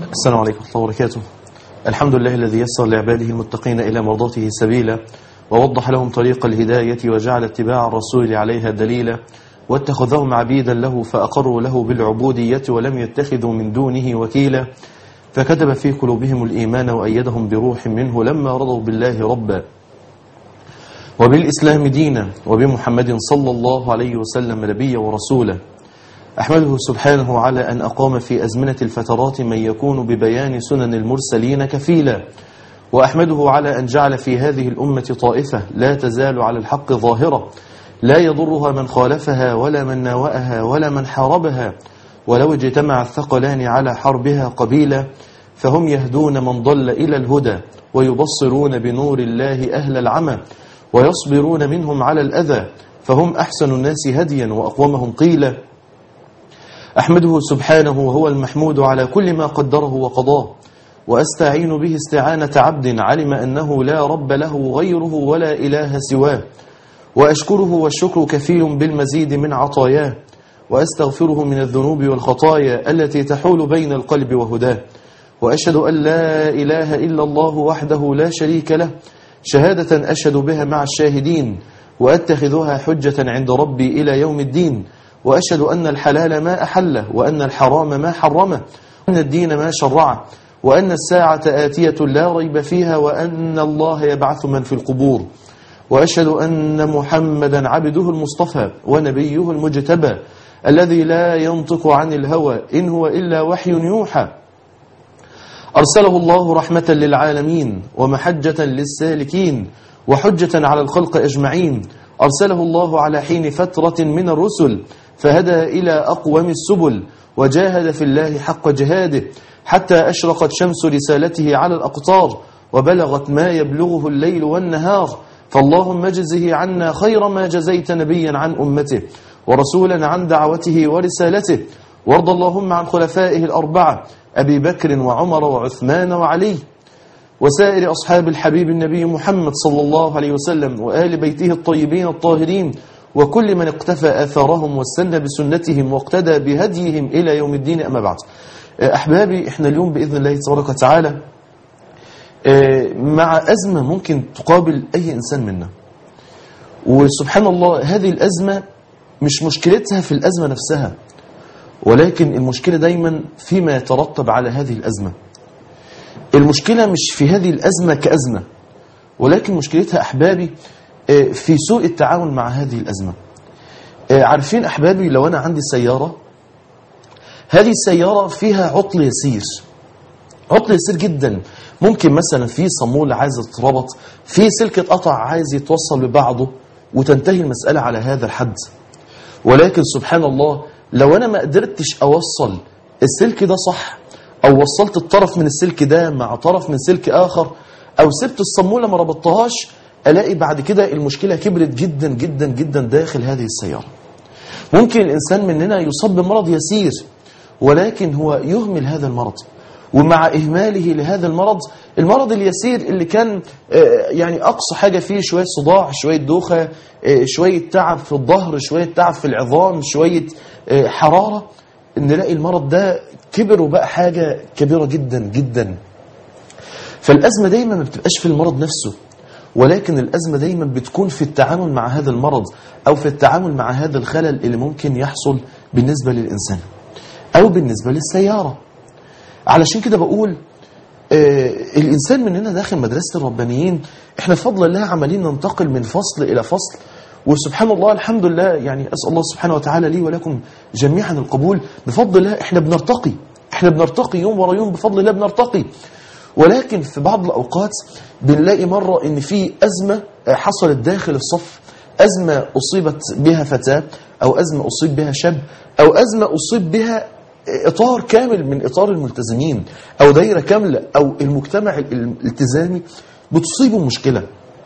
السلام عليكم ورحمة الله وبركاته الحمد لله الذي يسر لعباده المتقين إلى مرضاته سبيلا ووضح لهم طريق الهداية وجعل اتباع الرسول عليها دليلا واتخذهم عبيدا له فأقروا له بالعبودية ولم يتخذوا من دونه وكيلا فكتب في قلوبهم الإيمان وأيدهم بروح منه لما رضوا بالله ربا وبالإسلام دينا وبمحمد صلى الله عليه وسلم نبيا ورسولا أحمده سبحانه على أن أقام في أزمنة الفترات من يكون ببيان سنن المرسلين كفيلا وأحمده على أن جعل في هذه الأمة طائفة لا تزال على الحق ظاهرة لا يضرها من خالفها ولا من ناوأها ولا من حاربها ولو اجتمع الثقلان على حربها قبيلا فهم يهدون من ضل إلى الهدى ويبصرون بنور الله أهل العمى ويصبرون منهم على الأذى فهم أحسن الناس هديا وأقومهم قيلا أحمده سبحانه وهو المحمود على كل ما قدره وقضاه وأستعين به استعانة عبد علم أنه لا رب له غيره ولا إله سواه وأشكره والشكر كفيل بالمزيد من عطاياه وأستغفره من الذنوب والخطايا التي تحول بين القلب وهداه وأشهد أن لا إله إلا الله وحده لا شريك له شهادة أشهد بها مع الشاهدين وأتخذها حجة عند ربي إلى يوم الدين وأشهد أن الحلال ما أحله وأن الحرام ما حرمه وأن الدين ما شرعه وأن الساعة آتية لا ريب فيها وأن الله يبعث من في القبور وأشهد أن محمدا عبده المصطفى ونبيه المجتبى الذي لا ينطق عن الهوى إن هو إلا وحي يوحى أرسله الله رحمة للعالمين ومحجة للسالكين وحجة على الخلق أجمعين أرسله الله على حين فترة من الرسل فهدى إلى أقوم السبل وجاهد في الله حق جهاده حتى أشرقت شمس رسالته على الأقطار وبلغت ما يبلغه الليل والنهار فاللهم اجزه عنا خير ما جزيت نبيا عن أمته ورسولا عن دعوته ورسالته وارض اللهم عن خلفائه الأربعة أبي بكر وعمر وعثمان وعلي وسائر أصحاب الحبيب النبي محمد صلى الله عليه وسلم وآل بيته الطيبين الطاهرين وكل من اقتفى آثارهم واستنى بسنتهم واقتدى بهديهم إلى يوم الدين أما بعد أحبابي إحنا اليوم بإذن الله تبارك وتعالى مع أزمة ممكن تقابل أي إنسان منا وسبحان الله هذه الأزمة مش مشكلتها في الأزمة نفسها ولكن المشكلة دايما فيما يترتب على هذه الأزمة المشكلة مش في هذه الأزمة كأزمة ولكن مشكلتها أحبابي في سوء التعامل مع هذه الأزمة عارفين أحبابي لو أنا عندي سيارة هذه السيارة فيها عطل يسير عطل يسير جدا ممكن مثلا في صامولة عايز يتربط في سلك قطع عايز يتوصل ببعضه وتنتهي المسألة على هذا الحد ولكن سبحان الله لو أنا ما قدرتش أوصل السلك ده صح أو وصلت الطرف من السلك ده مع طرف من سلك آخر أو سبت الصامولة ما ربطتهاش ألاقي بعد كده المشكلة كبرت جدا جدا جدا داخل هذه السيارة ممكن الإنسان مننا يصاب بمرض يسير ولكن هو يهمل هذا المرض ومع إهماله لهذا المرض المرض اليسير اللي كان يعني أقصى حاجة فيه شوية صداع شوية دوخة شوية تعب في الظهر شوية تعب في العظام شوية حرارة نلاقي المرض ده كبر وبقى حاجة كبيرة جدا جدا فالأزمة دايما ما بتبقاش في المرض نفسه ولكن الأزمة دايما بتكون في التعامل مع هذا المرض أو في التعامل مع هذا الخلل اللي ممكن يحصل بالنسبة للإنسان أو بالنسبة للسيارة علشان كده بقول آه الإنسان مننا داخل مدرسة الربانيين احنا بفضل الله عمالين ننتقل من فصل إلى فصل وسبحان الله الحمد لله يعني أسأل الله سبحانه وتعالى لي ولكم جميعا القبول بفضل الله احنا بنرتقي احنا بنرتقي يوم ورا يوم بفضل الله بنرتقي ولكن في بعض الأوقات بنلاقي مرة ان في أزمة حصلت داخل الصف أزمة أصيبت بها فتاة أو أزمة أصيب بها شاب أو أزمة أصيب بها إطار كامل من إطار الملتزمين أو دايرة كاملة أو المجتمع الالتزامي بتصيبه مشكلة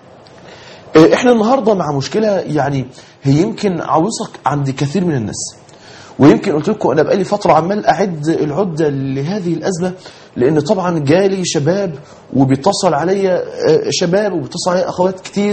احنا النهاردة مع مشكلة يعني هي يمكن عويصك عند كثير من الناس ويمكن قلت لكم أنا بقالي فترة عمال أعد العدة لهذه الأزمة لأن طبعا جالي شباب وبيتصل عليا شباب وبيتصل عليا أخوات كتير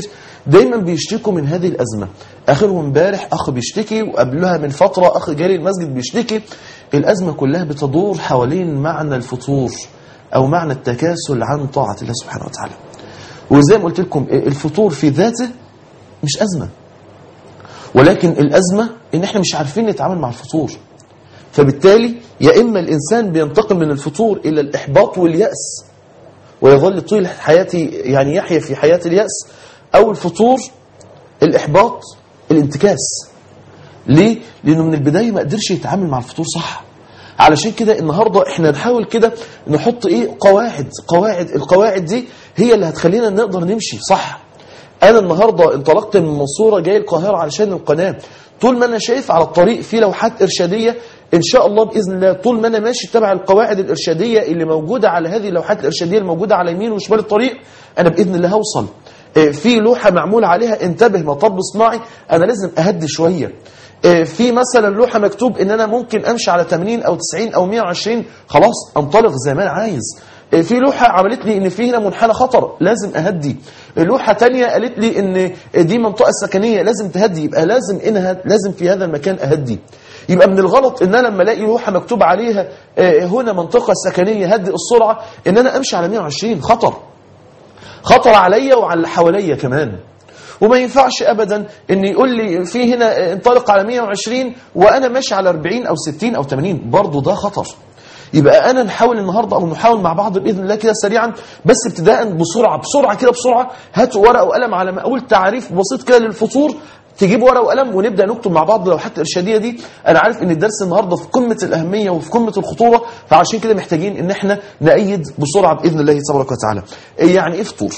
دايما بيشتكوا من هذه الأزمة آخرهم امبارح أخ بيشتكي وقبلها من فترة أخ جاري المسجد بيشتكي الأزمة كلها بتدور حوالين معنى الفطور أو معنى التكاسل عن طاعة الله سبحانه وتعالى وزي ما قلت لكم الفطور في ذاته مش أزمة ولكن الأزمة إن إحنا مش عارفين نتعامل مع الفطور فبالتالي يا إما الإنسان بينتقل من الفطور إلى الإحباط واليأس ويظل طول حياتي يعني يحيا في حياة اليأس أو الفطور الإحباط الانتكاس ليه؟ لأنه من البداية ما قدرش يتعامل مع الفطور صح علشان كده النهاردة احنا نحاول كده نحط ايه قواعد قواعد القواعد دي هي اللي هتخلينا نقدر نمشي صح انا النهاردة انطلقت من المنصورة جاي القاهرة علشان القناة طول ما انا شايف على الطريق في لوحات ارشادية ان شاء الله باذن الله طول ما انا ماشي تبع القواعد الارشادية اللي موجودة على هذه اللوحات الارشادية الموجودة على يمين وشمال الطريق انا باذن الله هوصل في لوحة معمول عليها انتبه مطب صناعي انا لازم اهدي شوية في مثلا لوحة مكتوب ان انا ممكن امشي على 80 او 90 او 120 خلاص انطلق زي ما انا عايز في لوحة عملت لي ان في هنا منحنى خطر لازم اهدي لوحة تانية قالت لي ان دي منطقة سكنية لازم تهدي يبقى لازم انها لازم في هذا المكان اهدي يبقى من الغلط ان انا لما الاقي لوحة مكتوب عليها هنا منطقة سكنية هدي السرعة ان انا امشي على 120 خطر خطر عليا وعلى اللي حواليا كمان وما ينفعش ابدا ان يقول لي في هنا انطلق على 120 وانا ماشي على 40 او 60 او 80 برضه ده خطر يبقى انا نحاول النهارده او نحاول مع بعض باذن الله كده سريعا بس ابتداء بسرعه بسرعه كده بسرعه هاتوا ورقه وقلم على ما اقول تعريف بسيط كده للفطور تجيب ورقه وقلم ونبدا نكتب مع بعض لو حتى الارشاديه دي انا عارف ان الدرس النهارده في قمه الاهميه وفي قمه الخطوره فعشان كده محتاجين ان احنا نأيد بسرعه باذن الله تبارك وتعالى يعني ايه فطور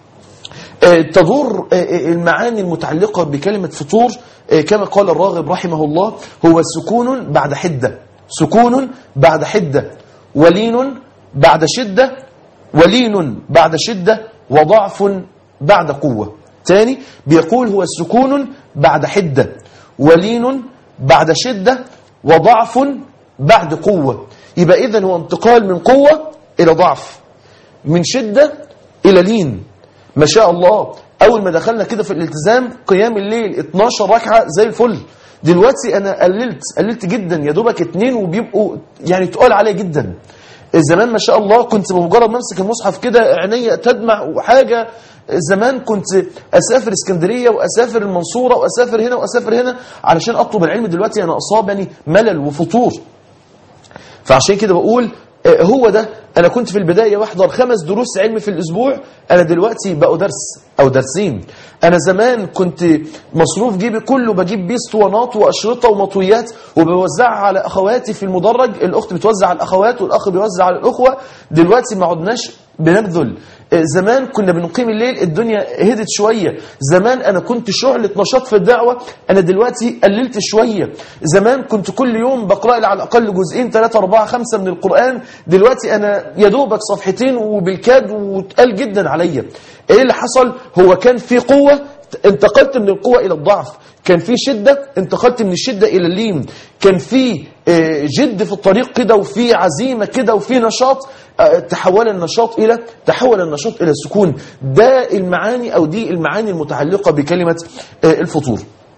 تدور المعاني المتعلقة بكلمة فطور كما قال الراغب رحمه الله هو سكون بعد حدة سكون بعد حدة ولين بعد شدة ولين بعد شدة وضعف بعد قوة تاني بيقول هو سكون بعد حدة ولين بعد شدة وضعف بعد قوة يبقى إذن هو انتقال من قوة إلى ضعف من شدة إلى لين ما شاء الله أول ما دخلنا كده في الالتزام قيام الليل 12 ركعة زي الفل دلوقتي أنا قللت قللت جدا يا دوبك اتنين وبيبقوا يعني تقال عليا جدا زمان ما شاء الله كنت بمجرد ما امسك المصحف كده عينيا تدمع وحاجة زمان كنت أسافر اسكندرية وأسافر المنصورة وأسافر هنا وأسافر هنا علشان أطلب العلم دلوقتي أنا أصابني ملل وفطور فعشان كده بقول هو ده أنا كنت في البداية بحضر خمس دروس علم في الأسبوع أنا دلوقتي بقوا درس أو درسين أنا زمان كنت مصروف جيبي كله بجيب بيه اسطوانات وأشرطة ومطويات وبوزعها على أخواتي في المدرج الأخت بتوزع على الأخوات والأخ بيوزع على الأخوة دلوقتي ما عدناش بنبذل زمان كنا بنقيم الليل الدنيا هدت شوية زمان أنا كنت شعلة نشاط في الدعوة أنا دلوقتي قللت شوية زمان كنت كل يوم بقرأ لي على الأقل جزئين ثلاثة أربعة خمسة من القرآن دلوقتي أنا يا دوبك صفحتين وبالكاد وتقال جدا عليا إيه اللي حصل هو كان في قوة انتقلت من القوة إلى الضعف كان في شدة انتقلت من الشدة إلى اللين كان في جد في الطريق كده وفي عزيمة كده وفي نشاط تحول النشاط إلى تحول النشاط إلى السكون ده المعاني أو دي المعاني المتعلقة بكلمة الفطور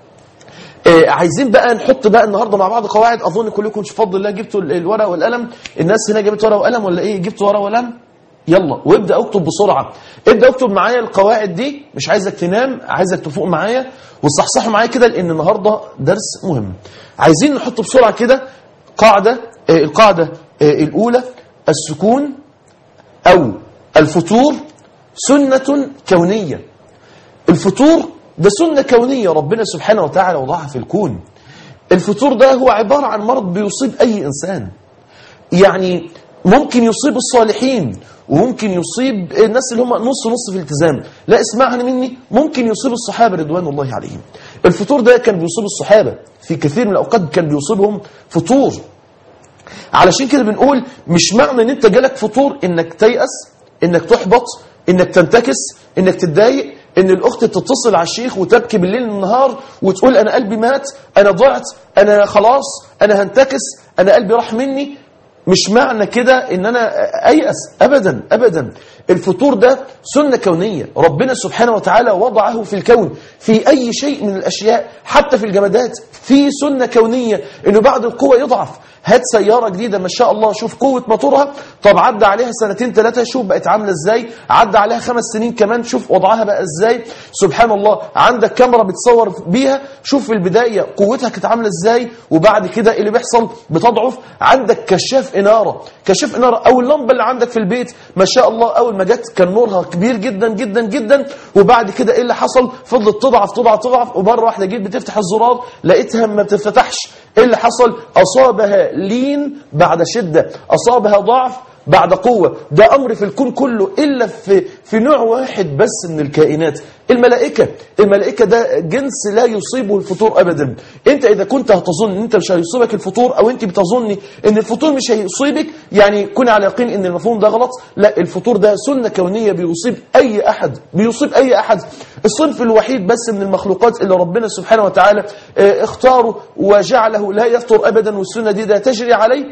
عايزين بقى نحط بقى النهارده مع بعض قواعد اظن كلكم بفضل الله جبتوا الورقه والقلم الناس هنا جابت ورقه وقلم ولا ايه جبتوا ورقه وقلم يلا وابدا اكتب بسرعه ابدا اكتب معايا القواعد دي مش عايزك تنام عايزك تفوق معايا وتصحصحوا معايا كده لان النهارده درس مهم عايزين نحط بسرعه كده قاعده آه القاعده آه الاولى السكون او الفتور سنه كونيه الفتور ده سنه كونيه ربنا سبحانه وتعالى وضعها في الكون الفتور ده هو عباره عن مرض بيصيب اي انسان يعني ممكن يصيب الصالحين وممكن يصيب الناس اللي هم نص نص في الالتزام لا اسمعني مني ممكن يصيب الصحابة رضوان الله عليهم الفطور ده كان بيصيب الصحابة في كثير من الأوقات كان بيصيبهم فطور علشان كده بنقول مش معنى ان انت جالك فطور انك تيأس انك تحبط انك تنتكس انك تتضايق ان الاخت تتصل على الشيخ وتبكي بالليل والنهار وتقول انا قلبي مات انا ضعت انا خلاص انا هنتكس انا قلبي راح مني مش معنى كده ان انا ايأس ابدا ابدا الفطور ده سنة كونية ربنا سبحانه وتعالى وضعه في الكون في أي شيء من الأشياء حتى في الجمادات في سنة كونية إنه بعد القوة يضعف هات سيارة جديدة ما شاء الله شوف قوة موتورها طب عدى عليها سنتين ثلاثة شوف بقت عاملة ازاي عدى عليها خمس سنين كمان شوف وضعها بقى ازاي سبحان الله عندك كاميرا بتصور بيها شوف في البداية قوتها كانت عاملة ازاي وبعد كده إيه اللي بيحصل بتضعف عندك كشاف إنارة كشاف إنارة أو اللمبة اللي عندك في البيت ما شاء الله أول ما جت كان نورها كبير جدا جدا جدا وبعد كده إيه اللي حصل فضلت تضعف تضعف تضعف ومرة واحدة جيت بتفتح الزرار لقيتها ما بتفتحش إيه اللي حصل أصابها لين بعد شدة أصابها ضعف بعد قوة ده أمر في الكون كله إلا في, في نوع واحد بس من الكائنات الملائكة الملائكة ده جنس لا يصيبه الفطور أبدا أنت إذا كنت هتظن أن أنت مش هيصيبك الفطور أو أنت بتظني أن الفطور مش هيصيبك يعني كن على يقين أن المفهوم ده غلط لا الفطور ده سنة كونية بيصيب أي أحد بيصيب أي أحد الصنف الوحيد بس من المخلوقات اللي ربنا سبحانه وتعالى اه اختاره وجعله لا يفطر أبدا والسنة دي ده تجري عليه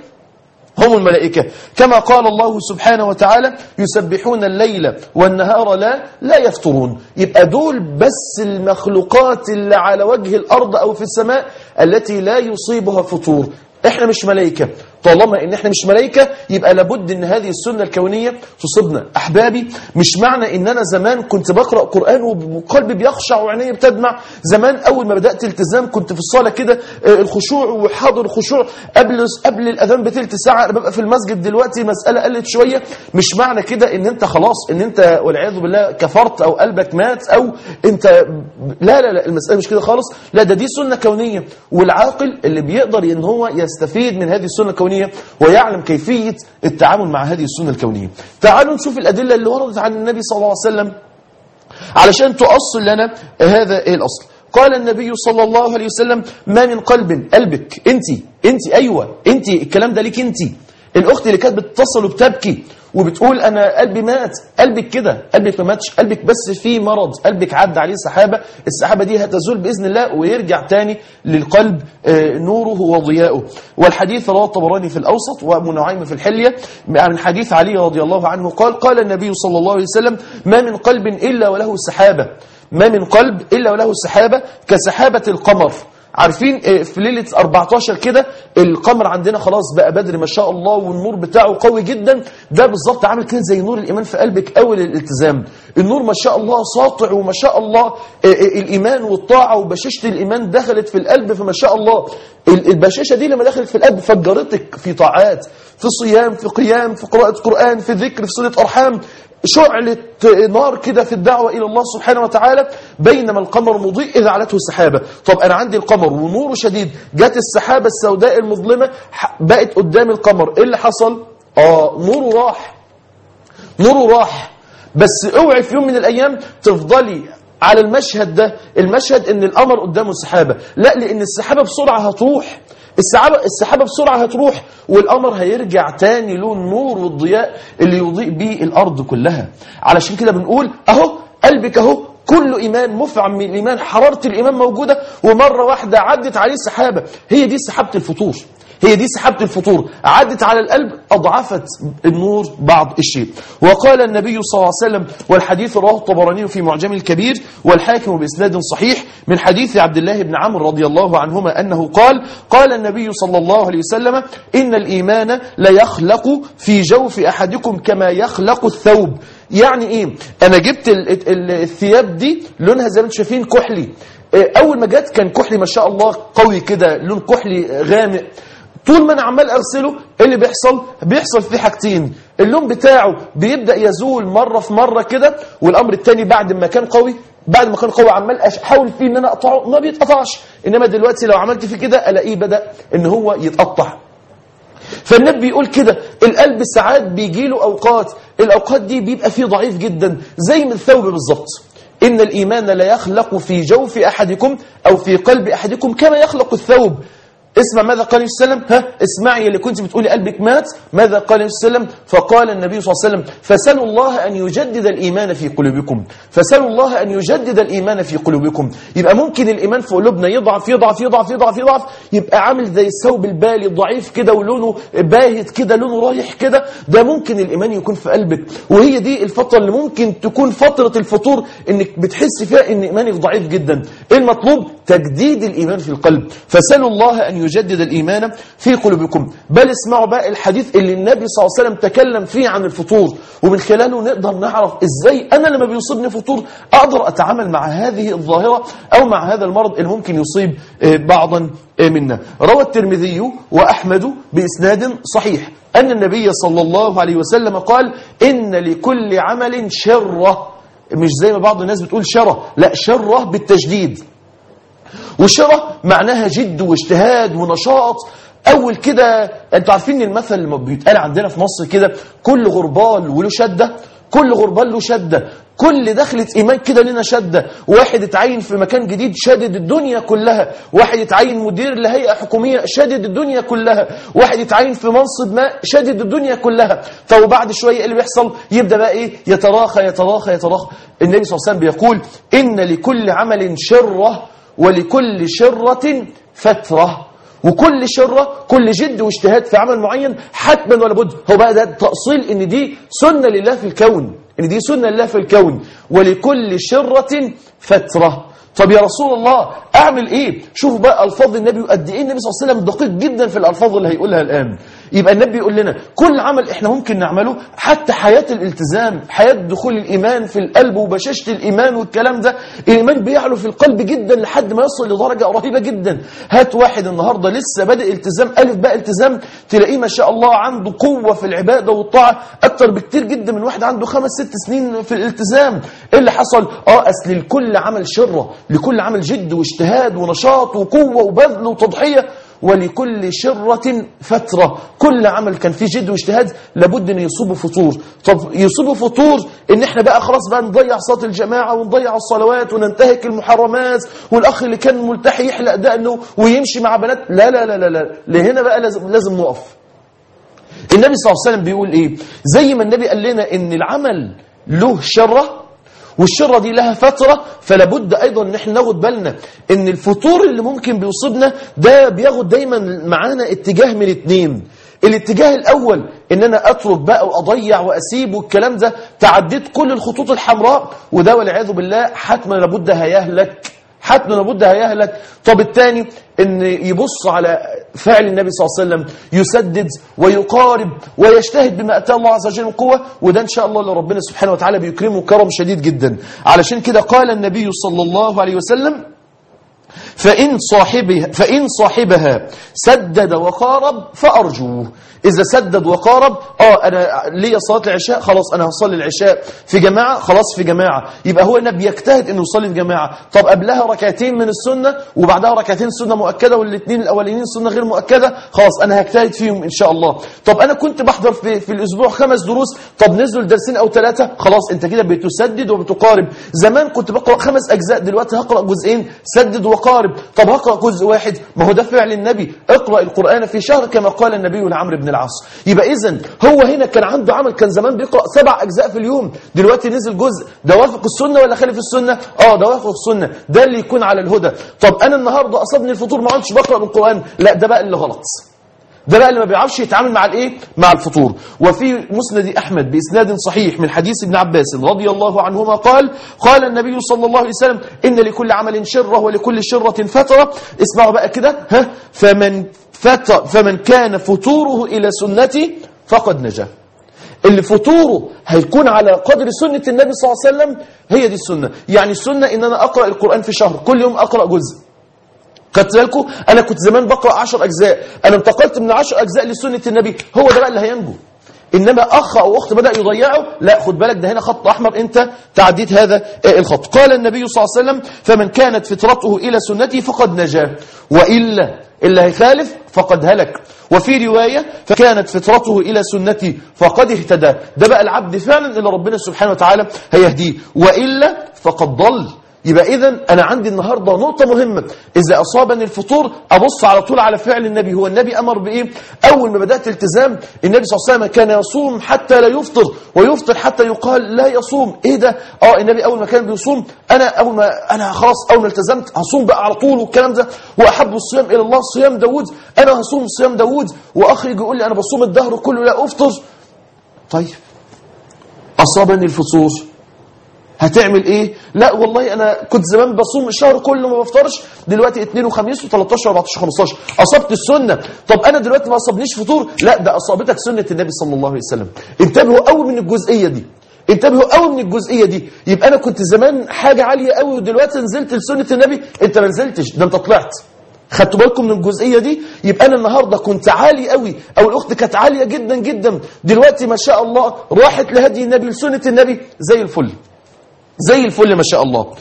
هم الملائكة كما قال الله سبحانه وتعالى يسبحون الليل والنهار لا لا يفطرون يبقى دول بس المخلوقات اللي على وجه الأرض أو في السماء التي لا يصيبها فطور احنا مش ملائكة طالما ان احنا مش ملائكة يبقى لابد ان هذه السنة الكونية تصيبنا احبابي مش معنى ان انا زمان كنت بقرأ قرآن وقلبي بيخشع وعيني بتدمع زمان اول ما بدأت التزام كنت في الصلاة كده الخشوع وحاضر الخشوع قبل قبل الاذان بتلت ساعة انا ببقى في المسجد دلوقتي مسألة قلت شوية مش معنى كده ان انت خلاص ان انت والعياذ بالله كفرت او قلبك مات او انت لا لا لا المسألة مش كده خالص لا ده دي سنة كونية والعاقل اللي بيقدر ان هو يستفيد من هذه السنة الكونية ويعلم كيفية التعامل مع هذه السنة الكونية تعالوا نشوف الأدلة اللي وردت عن النبي صلى الله عليه وسلم علشان تؤصل لنا هذا الأصل قال النبي صلى الله عليه وسلم ما من قلب قلبك انت انت ايوه انت الكلام ده ليك انت الاخت اللي كانت بتتصل وبتبكي وبتقول انا قلبي مات قلبك كده قلبك ما ماتش قلبك بس فيه مرض قلبك عدى عليه سحابه السحابه دي هتزول باذن الله ويرجع تاني للقلب نوره وضياؤه والحديث رواه الطبراني في الاوسط وابو نعيم في الحليه عن حديث علي رضي الله عنه قال قال النبي صلى الله عليه وسلم ما من قلب الا وله سحابه ما من قلب الا وله سحابه كسحابه القمر عارفين في ليلة 14 كده القمر عندنا خلاص بقى بدر ما شاء الله والنور بتاعه قوي جدا ده بالظبط عامل كده زي نور الإيمان في قلبك أول الالتزام النور ما شاء الله ساطع وما شاء الله الإيمان والطاعة وبشاشة الإيمان دخلت في القلب فما شاء الله البشاشة دي لما دخلت في القلب فجرتك في طاعات في صيام في قيام في قراءة قرآن في ذكر في صلة أرحام شعلة نار كده في الدعوة إلى الله سبحانه وتعالى بينما القمر مضيء إذا علته سحابة طب أنا عندي القمر ونوره شديد جت السحابة السوداء المظلمة بقت قدام القمر إيه اللي حصل؟ آه نوره راح نوره راح بس اوعي في يوم من الأيام تفضلي على المشهد ده المشهد ان القمر قدامه سحابة لا لان السحابة بسرعة هتروح السحابة, السحابة بسرعة هتروح والقمر هيرجع تاني له النور والضياء اللي يضيء بيه الأرض كلها علشان كده بنقول أهو قلبك أهو كله إيمان مفعم من الإيمان حرارة الإيمان موجودة ومرة واحدة عدت عليه سحابة هي دي سحابة الفطور هي دي سحابة الفطور عدت على القلب أضعفت النور بعض الشيء وقال النبي صلى الله عليه وسلم والحديث رواه الطبراني في معجم الكبير والحاكم بإسناد صحيح من حديث عبد الله بن عمرو رضي الله عنهما أنه قال قال النبي صلى الله عليه وسلم إن الإيمان ليخلق في جوف أحدكم كما يخلق الثوب يعني إيه أنا جبت ال ال الثياب دي لونها زي ما انتم شايفين كحلي أول ما جت كان كحلي ما شاء الله قوي كده لون كحلي غامق طول ما انا عمال اغسله ايه اللي بيحصل بيحصل فيه حاجتين اللون بتاعه بيبدا يزول مره في مره كده والامر الثاني بعد ما كان قوي بعد ما كان قوي عمال احاول فيه ان انا اقطعه ما بيتقطعش انما دلوقتي لو عملت فيه كده الاقيه بدا ان هو يتقطع فالنبي بيقول كده القلب ساعات بيجي له اوقات الاوقات دي بيبقى فيه ضعيف جدا زي من الثوب بالظبط ان الايمان لا يخلق في جوف احدكم او في قلب احدكم كما يخلق الثوب اسمع ماذا قال النبي صلى الله عليه وسلم ها اسمعي اللي كنت بتقولي قلبك مات ماذا قال النبي صلى الله عليه وسلم فقال النبي صلى الله عليه وسلم فسألوا الله أن يجدد الإيمان في قلوبكم فسألوا الله أن يجدد الإيمان في قلوبكم يبقى ممكن الإيمان في قلوبنا يضعف يضعف يضعف يضعف يضعف يبقى عامل زي الثوب البالي ضعيف كده ولونه باهت كده لونه رايح كده ده ممكن الإيمان يكون في قلبك وهي دي الفترة اللي ممكن تكون فترة الفطور انك بتحس فيها ان إيمانك ضعيف جدا ايه المطلوب تجديد الإيمان في القلب فسألوا الله أن يجدد الإيمان في قلوبكم بل اسمعوا بقى الحديث اللي النبي صلى الله عليه وسلم تكلم فيه عن الفطور ومن خلاله نقدر نعرف ازاي أنا لما بيصيبني فطور أقدر أتعامل مع هذه الظاهرة أو مع هذا المرض اللي ممكن يصيب آه، بعضا آه، منا روى الترمذي وأحمد بإسناد صحيح أن النبي صلى الله عليه وسلم قال إن لكل عمل شرة مش زي ما بعض الناس بتقول شرة لا شرة بالتجديد والشرة معناها جد واجتهاد ونشاط اول كده انتوا عارفين المثل اللي بيتقال عندنا في مصر كده كل غربال وله شده كل غربال له شده كل دخلة إيمان كده لنا شدة واحد اتعين في مكان جديد شادد الدنيا كلها واحد اتعين مدير لهيئة حكومية شادد الدنيا كلها واحد اتعين في منصب ما شادد الدنيا كلها طب وبعد شوية إيه اللي بيحصل يبدأ بقى إيه يتراخى يتراخى يتراخى النبي صلى الله عليه وسلم بيقول إن لكل عمل شرة ولكل شرة فترة وكل شرة كل جد واجتهاد في عمل معين حتما ولا بد هو بقى ده تأصيل ان دي سنة لله في الكون ان دي سنة لله في الكون ولكل شرة فترة طب يا رسول الله اعمل ايه شوفوا بقى الفاظ النبي قد ايه النبي صلى الله عليه وسلم دقيق جدا في الالفاظ اللي هيقولها الان يبقى النبي يقول لنا كل عمل احنا ممكن نعمله حتى حياة الالتزام حياة دخول الإيمان في القلب وبشاشة الإيمان والكلام ده الإيمان بيعلو في القلب جدا لحد ما يصل لدرجة رهيبة جدا هات واحد النهاردة لسه بادئ التزام ألف بقى التزام تلاقيه ما شاء الله عنده قوة في العبادة والطاعة أكتر بكتير جدا من واحد عنده خمس ست سنين في الالتزام إيه اللي حصل؟ آه أصل لكل عمل شرة لكل عمل جد واجتهاد ونشاط وقوة وبذل وتضحية ولكل شرة فترة كل عمل كان فيه جد واجتهاد لابد ان يصيبه فطور طب يصيبه فطور ان احنا بقى خلاص بقى نضيع صلاة الجماعة ونضيع الصلوات وننتهك المحرمات والاخ اللي كان ملتحي يحلق دقنه ويمشي مع بنات لا لا لا لا لا لهنا بقى لازم لازم نقف النبي صلى الله عليه وسلم بيقول ايه زي ما النبي قال لنا ان العمل له شره والشرة دي لها فترة فلا بد أيضا ان احنا ناخد بالنا ان الفطور اللي ممكن بيصيبنا ده بياخد دايما معانا اتجاه من اتنين الاتجاه الأول ان انا اترك بقى واضيع واسيب والكلام ده تعديت كل الخطوط الحمراء وده والعياذ بالله حتما لابد هيهلك حتما لابد هيهلك طب الثاني ان يبص على فعل النبي صلى الله عليه وسلم يسدد ويقارب ويجتهد بما اتاه الله عز وجل من قوه وده ان شاء الله اللي ربنا سبحانه وتعالى بيكرمه كرم شديد جدا علشان كده قال النبي صلى الله عليه وسلم فإن صاحبها, فإن صاحبها سدد وقارب فأرجوه إذا سدد وقارب آه أنا ليا صلاة العشاء خلاص أنا هصلي العشاء في جماعة خلاص في جماعة يبقى هو هنا بيجتهد إنه يصلي في جماعة طب قبلها ركعتين من السنة وبعدها ركعتين سنة مؤكدة والاثنين الأولين سنة غير مؤكدة خلاص أنا هجتهد فيهم إن شاء الله طب أنا كنت بحضر في, في الأسبوع خمس دروس طب نزلوا درسين أو ثلاثة خلاص أنت كده بتسدد وبتقارب زمان كنت بقرأ خمس أجزاء دلوقتي هقرأ جزئين سدد وقارب طب هقرأ جزء واحد ما هو ده فعل النبي اقرأ القرآن في شهر كما قال النبي لعمرو بن العاص يبقى إذا هو هنا كان عنده عمل كان زمان بيقرأ سبع أجزاء في اليوم دلوقتي نزل جزء ده وافق السنة ولا خالف السنة اه ده وافق السنة ده اللي يكون على الهدى طب أنا النهاردة أصابني الفطور ما عدتش بقرأ بالقرآن لا ده بقى اللي غلط ده بقى اللي ما بيعرفش يتعامل مع الايه مع الفطور وفي مسند احمد باسناد صحيح من حديث ابن عباس رضي الله عنهما قال قال النبي صلى الله عليه وسلم ان لكل عمل شره ولكل شره فتره اسمعوا بقى كده ها فمن فتر فمن كان فطوره الى سنتي فقد نجا اللي فطوره هيكون على قدر سنة النبي صلى الله عليه وسلم هي دي السنة يعني السنة ان انا اقرأ القرآن في شهر كل يوم اقرأ جزء خدت بالكم انا كنت زمان بقرا 10 اجزاء انا انتقلت من 10 اجزاء لسنه النبي هو ده بقى اللي هينجو انما اخ او اخت بدا يضيعه لا خد بالك ده هنا خط احمر انت تعديت هذا الخط قال النبي صلى الله عليه وسلم فمن كانت فطرته الى سنتي فقد نجا والا اللي هيخالف فقد هلك وفي روايه فكانت فطرته الى سنتي فقد اهتدى ده بقى العبد فعلا اللي ربنا سبحانه وتعالى هيهديه والا فقد ضل يبقى اذا انا عندي النهارده نقطه مهمه اذا اصابني الفطور ابص على طول على فعل النبي هو النبي امر بايه اول ما بدات التزام النبي صلى الله عليه وسلم كان يصوم حتى لا يفطر ويفطر حتى يقال لا يصوم ايه ده اه النبي اول ما كان بيصوم انا اول ما انا خلاص اول ما التزمت هصوم بقى على طول والكلام ده واحب الصيام الى الله صيام داوود انا هصوم صيام داوود واخ يجي يقول لي انا بصوم الدهر كله لا افطر طيب اصابني الفطور هتعمل ايه لا والله انا كنت زمان بصوم الشهر كله ما بفطرش دلوقتي اثنين وخميس و13 و14 15 اصبت السنه طب انا دلوقتي ما اصابنيش فطور لا ده اصابتك سنه النبي صلى الله عليه وسلم انتبهوا قوي من الجزئيه دي انتبهوا قوي من الجزئيه دي يبقى انا كنت زمان حاجه عاليه قوي ودلوقتي نزلت لسنه النبي انت ما نزلتش ده انت طلعت خدتوا بالكم من الجزئيه دي يبقى انا النهارده كنت عالي قوي او الاخت كانت عاليه جدا جدا دلوقتي ما شاء الله راحت لهدي النبي لسنه النبي زي الفل زي الفل ما شاء الله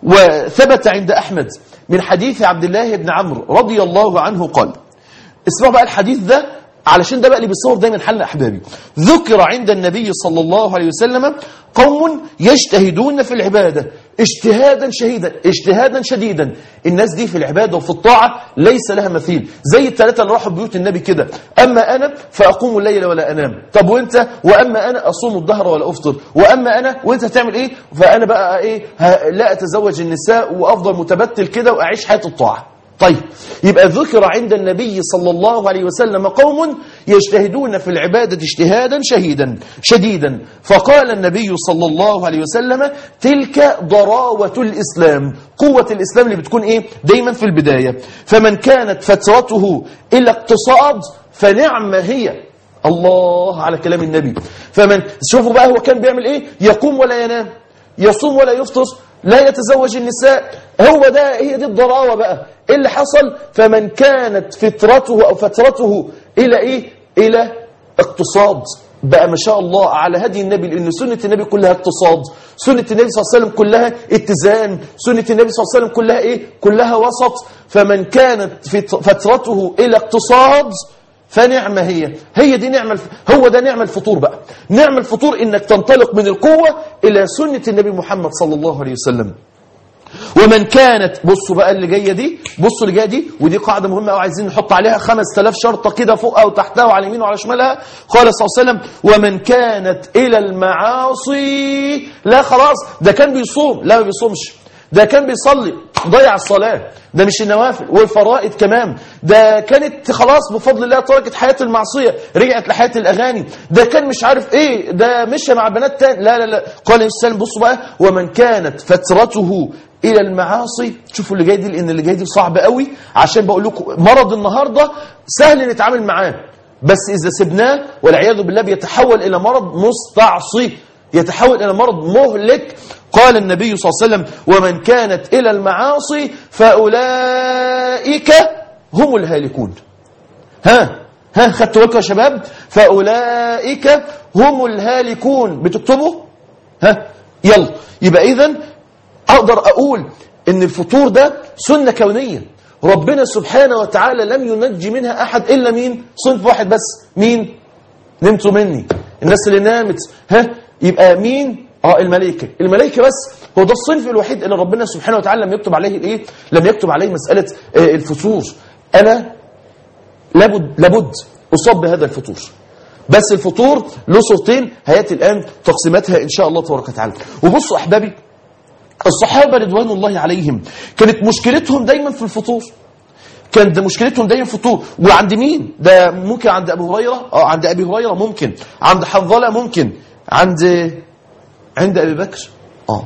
وثبت عند أحمد من حديث عبد الله بن عمرو رضي الله عنه قال اسمعوا بقى الحديث ده علشان ده بقى اللي بيصور دايما حل أحبابي ذكر عند النبي صلى الله عليه وسلم قوم يجتهدون في العبادة اجتهادا شهيدا اجتهادا شديدا الناس دي في العبادة وفي الطاعة ليس لها مثيل زي الثلاثة اللي راحوا بيوت النبي كده أما أنا فأقوم الليل ولا أنام طب وانت وأما أنا أصوم الظهر ولا أفطر وأما أنا وانت هتعمل إيه فأنا بقى إيه ه- لا أتزوج النساء وأفضل متبتل كده وأعيش حياة الطاعة طيب يبقى ذكر عند النبي صلى الله عليه وسلم قوم يجتهدون في العبادة اجتهادا شهيدا شديدا فقال النبي صلى الله عليه وسلم تلك ضراوة الإسلام قوة الإسلام اللي بتكون إيه دايما في البداية فمن كانت فترته إلى اقتصاد فنعم هي الله على كلام النبي فمن شوفوا بقى هو كان بيعمل إيه يقوم ولا ينام يصوم ولا يفطر لا يتزوج النساء هو ده هي دي الضراوة بقى ايه اللي حصل فمن كانت فترته او فترته الى ايه الى اقتصاد بقى ما شاء الله على هدي النبي لان سنه النبي كلها اقتصاد سنه النبي صلى الله عليه وسلم كلها اتزان سنه النبي صلى الله عليه وسلم كلها ايه كلها وسط فمن كانت فت- فترته الى اقتصاد فنعمة هي هي دي نعمة الف... هو ده نعمة الفطور بقى نعمة الفطور انك تنطلق من القوة الى سنة النبي محمد صلى الله عليه وسلم ومن كانت بصوا بقى اللي جايه دي بصوا اللي جايه دي ودي قاعده مهمه قوي عايزين نحط عليها 5000 شرطه كده فوقها وتحتها وعلى يمين وعلى شمالها قال صلى الله عليه وسلم ومن كانت الى المعاصي لا خلاص ده كان بيصوم لا ما بيصومش ده كان بيصلي ضيع الصلاة ده مش النوافل والفرائض كمان ده كانت خلاص بفضل الله تركت حياة المعصية رجعت لحياة الأغاني ده كان مش عارف ايه ده مشى مع بنات تاني لا لا لا قال السلام بصوا بقى ومن كانت فترته إلى المعاصي شوفوا اللي جاي دي لأن اللي جاي دي صعب قوي عشان بقول لكم مرض النهاردة سهل نتعامل معاه بس إذا سبناه والعياذ بالله بيتحول إلى مرض مستعصي يتحول إلى مرض مهلك قال النبي صلى الله عليه وسلم ومن كانت إلى المعاصي فأولئك هم الهالكون ها ها خدتوا بالكم يا شباب فأولئك هم الهالكون بتكتبوا ها يلا يبقى إذن أقدر أقول إن الفطور ده سنة كونية ربنا سبحانه وتعالى لم ينجي منها أحد إلا مين صنف واحد بس مين نمتوا مني الناس اللي نامت ها يبقى مين اه الملائكه الملائكه بس هو ده الصنف الوحيد اللي ربنا سبحانه وتعالى لم يكتب عليه الايه لم يكتب عليه مساله آه الفطور انا لابد لابد اصاب بهذا الفطور بس الفطور له صورتين هياتي الان تقسيماتها ان شاء الله تبارك وتعالى وبصوا احبابي الصحابه رضوان الله عليهم كانت مشكلتهم دايما في الفطور كان ده مشكلتهم دايما في الطول وعند مين ده ممكن عند ابي هريره اه عند ابي هريره ممكن عند حنظله ممكن عند عند ابي بكر اه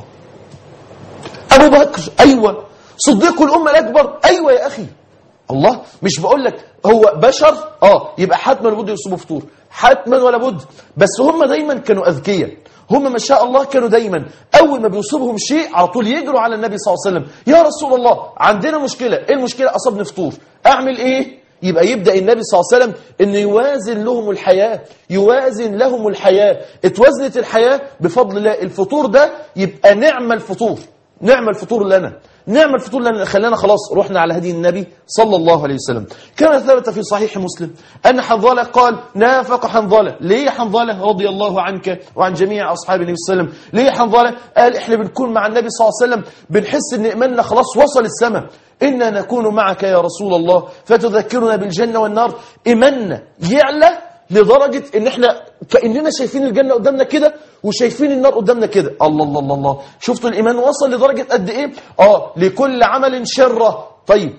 ابو بكر ايوه صديق الامه الاكبر ايوه يا اخي الله مش بقول لك هو بشر اه يبقى حتما لابد يصيبوا فطور حتما ولا بد بس هم دايما كانوا اذكياء هم ما شاء الله كانوا دايما اول ما بيصيبهم شيء على طول يجروا على النبي صلى الله عليه وسلم يا رسول الله عندنا مشكله ايه المشكله اصابني فطور اعمل ايه يبقى يبدا النبي صلى الله عليه وسلم انه يوازن لهم الحياه يوازن لهم الحياه اتوازنت الحياه بفضل الله الفطور ده يبقى نعم الفطور نعم الفطور لنا نعمل فطور لان خلانا خلاص رحنا على هدي النبي صلى الله عليه وسلم كما ثبت في صحيح مسلم ان حنظله قال نافق حنظله ليه حنظله رضي الله عنك وعن جميع اصحاب النبي صلى الله عليه وسلم ليه حنظله قال احنا بنكون مع النبي صلى الله عليه وسلم بنحس ان ايماننا خلاص وصل السماء إنا نكون معك يا رسول الله فتذكرنا بالجنة والنار إيماننا يعلى لدرجة ان احنا كأننا شايفين الجنة قدامنا كده وشايفين النار قدامنا كده الله الله الله الله شفتوا الإيمان وصل لدرجة قد إيه آه لكل عمل شرة طيب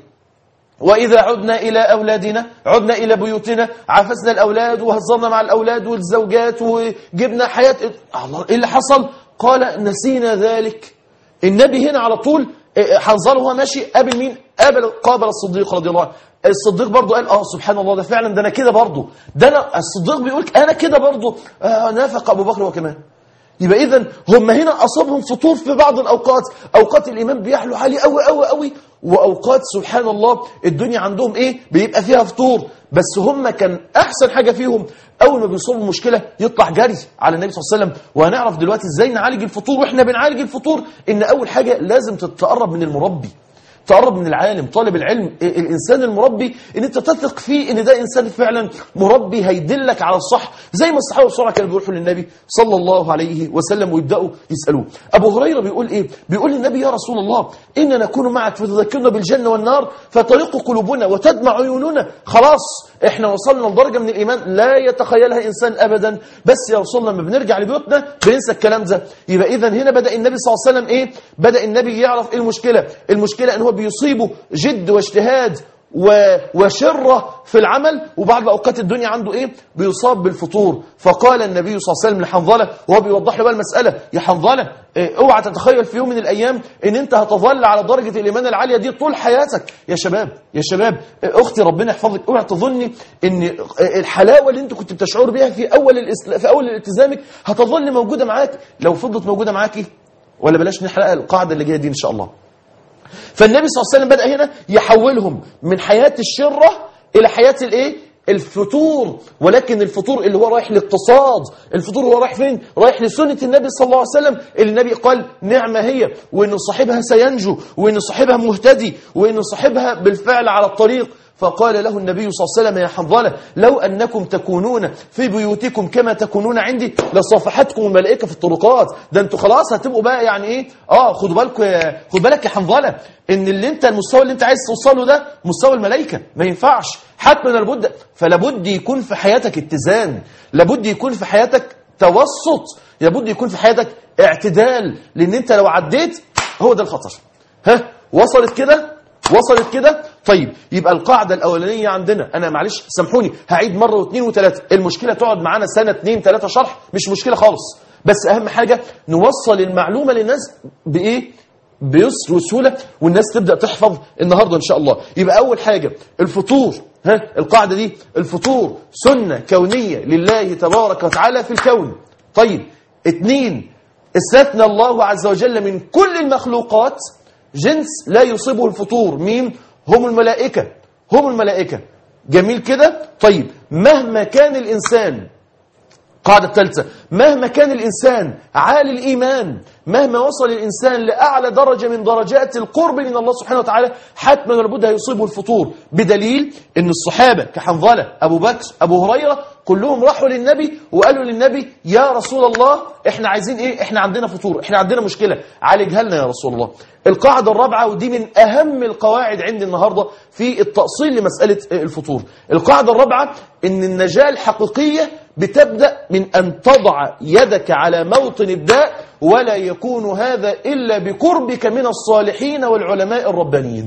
وإذا عدنا إلى أولادنا عدنا إلى بيوتنا عفسنا الأولاد وهزرنا مع الأولاد والزوجات وجبنا حياة الله إيه اللي حصل قال نسينا ذلك النبي هنا على طول حنظله وهو ماشي قابل مين قابل قابل الصديق رضي الله عنه الصديق برضه قال اه سبحان الله ده فعلا ده انا كده برضه ده انا الصديق بيقول انا كده برضه آه نافق ابو بكر وكمان يبقى اذا هم هنا اصابهم فطور في بعض الاوقات اوقات الايمان بيحلو عالي قوي قوي قوي واوقات سبحان الله الدنيا عندهم ايه بيبقى فيها فطور بس هم كان احسن حاجه فيهم اول ما بيصابوا مشكله يطلع جري على النبي صلى الله عليه وسلم وهنعرف دلوقتي ازاي نعالج الفطور واحنا بنعالج الفطور ان اول حاجه لازم تتقرب من المربي تقرب من العالم طالب العلم الإنسان المربي ان انت تثق فيه ان ده إنسان فعلا مربي هيدلك على الصح زي ما الصحابة بسرعة كانوا بيروحوا للنبي صلى الله عليه وسلم ويبدأوا يسألوه أبو هريرة بيقول إيه بيقول للنبي يا رسول الله إننا نكون معك فتذكرنا بالجنة والنار فترق قلوبنا وتدمع عيوننا خلاص احنا وصلنا لدرجة من الإيمان لا يتخيلها إنسان أبدا بس يا رسول الله لما بنرجع لبيوتنا بننسى الكلام ده يبقى إذا هنا بدأ النبي صلى الله عليه وسلم إيه بدأ النبي يعرف إيه المشكلة المشكلة أن هو بيصيبه جد واجتهاد و... وشرة في العمل وبعد أوقات الدنيا عنده إيه بيصاب بالفطور فقال النبي صلى الله عليه وسلم لحنظلة وهو بيوضح له بقى المسألة يا حنظلة إيه اوعى تتخيل في يوم من الأيام إن أنت هتظل على درجة الإيمان العالية دي طول حياتك يا شباب يا شباب إيه أختي ربنا يحفظك اوعى تظني إن الحلاوة اللي أنت كنت بتشعر بها في أول الإسل... في أول التزامك هتظل موجودة معاك لو فضلت موجودة معاكي ولا بلاش نحرق القاعدة اللي جاية دي إن شاء الله فالنبي صلى الله عليه وسلم بدأ هنا يحولهم من حياة الشرة إلى حياة الإيه؟ الفطور ولكن الفطور اللي هو رايح للاقتصاد الفطور هو رايح فين رايح لسنة النبي صلى الله عليه وسلم اللي النبي قال نعمة هي وإن صاحبها سينجو وإن صاحبها مهتدي وإن صاحبها بالفعل على الطريق فقال له النبي صلى الله عليه وسلم يا حنظلة لو أنكم تكونون في بيوتكم كما تكونون عندي لصافحتكم الملائكة في الطرقات ده انتوا خلاص هتبقوا بقى يعني ايه اه خدوا بالكم يا خد بالك يا حنظلة ان اللي انت المستوى اللي انت عايز توصله ده مستوى الملائكة ما ينفعش حتما لابد فلابد يكون في حياتك اتزان لابد يكون في حياتك توسط لابد يكون في حياتك اعتدال لان انت لو عديت هو ده الخطر ها وصلت كده وصلت كده طيب يبقى القاعدة الأولانية عندنا أنا معلش سامحوني هعيد مرة واثنين وثلاثة المشكلة تقعد معانا سنة اثنين ثلاثة شرح مش مشكلة خالص بس أهم حاجة نوصل المعلومة للناس بإيه بيسر وسهولة والناس تبدأ تحفظ النهاردة إن شاء الله يبقى أول حاجة الفطور ها القاعدة دي الفطور سنة كونية لله تبارك وتعالى في الكون طيب اثنين استثنى الله عز وجل من كل المخلوقات جنس لا يصيبه الفطور مين هم الملائكة هم الملائكة جميل كده طيب مهما كان الإنسان قاعدة الثالثة مهما كان الإنسان عالي الإيمان مهما وصل الإنسان لأعلى درجة من درجات القرب من الله سبحانه وتعالى حتما لابد هيصيبه الفطور بدليل أن الصحابة كحنظلة أبو بكر أبو هريرة كلهم راحوا للنبي وقالوا للنبي يا رسول الله احنا عايزين ايه احنا عندنا فطور احنا عندنا مشكلة عالجها لنا يا رسول الله القاعدة الرابعة ودي من أهم القواعد عندي النهاردة في التأصيل لمسألة الفطور القاعدة الرابعة ان النجاة الحقيقية بتبدأ من أن تضع يدك على موطن الداء ولا يكون هذا إلا بقربك من الصالحين والعلماء الربانيين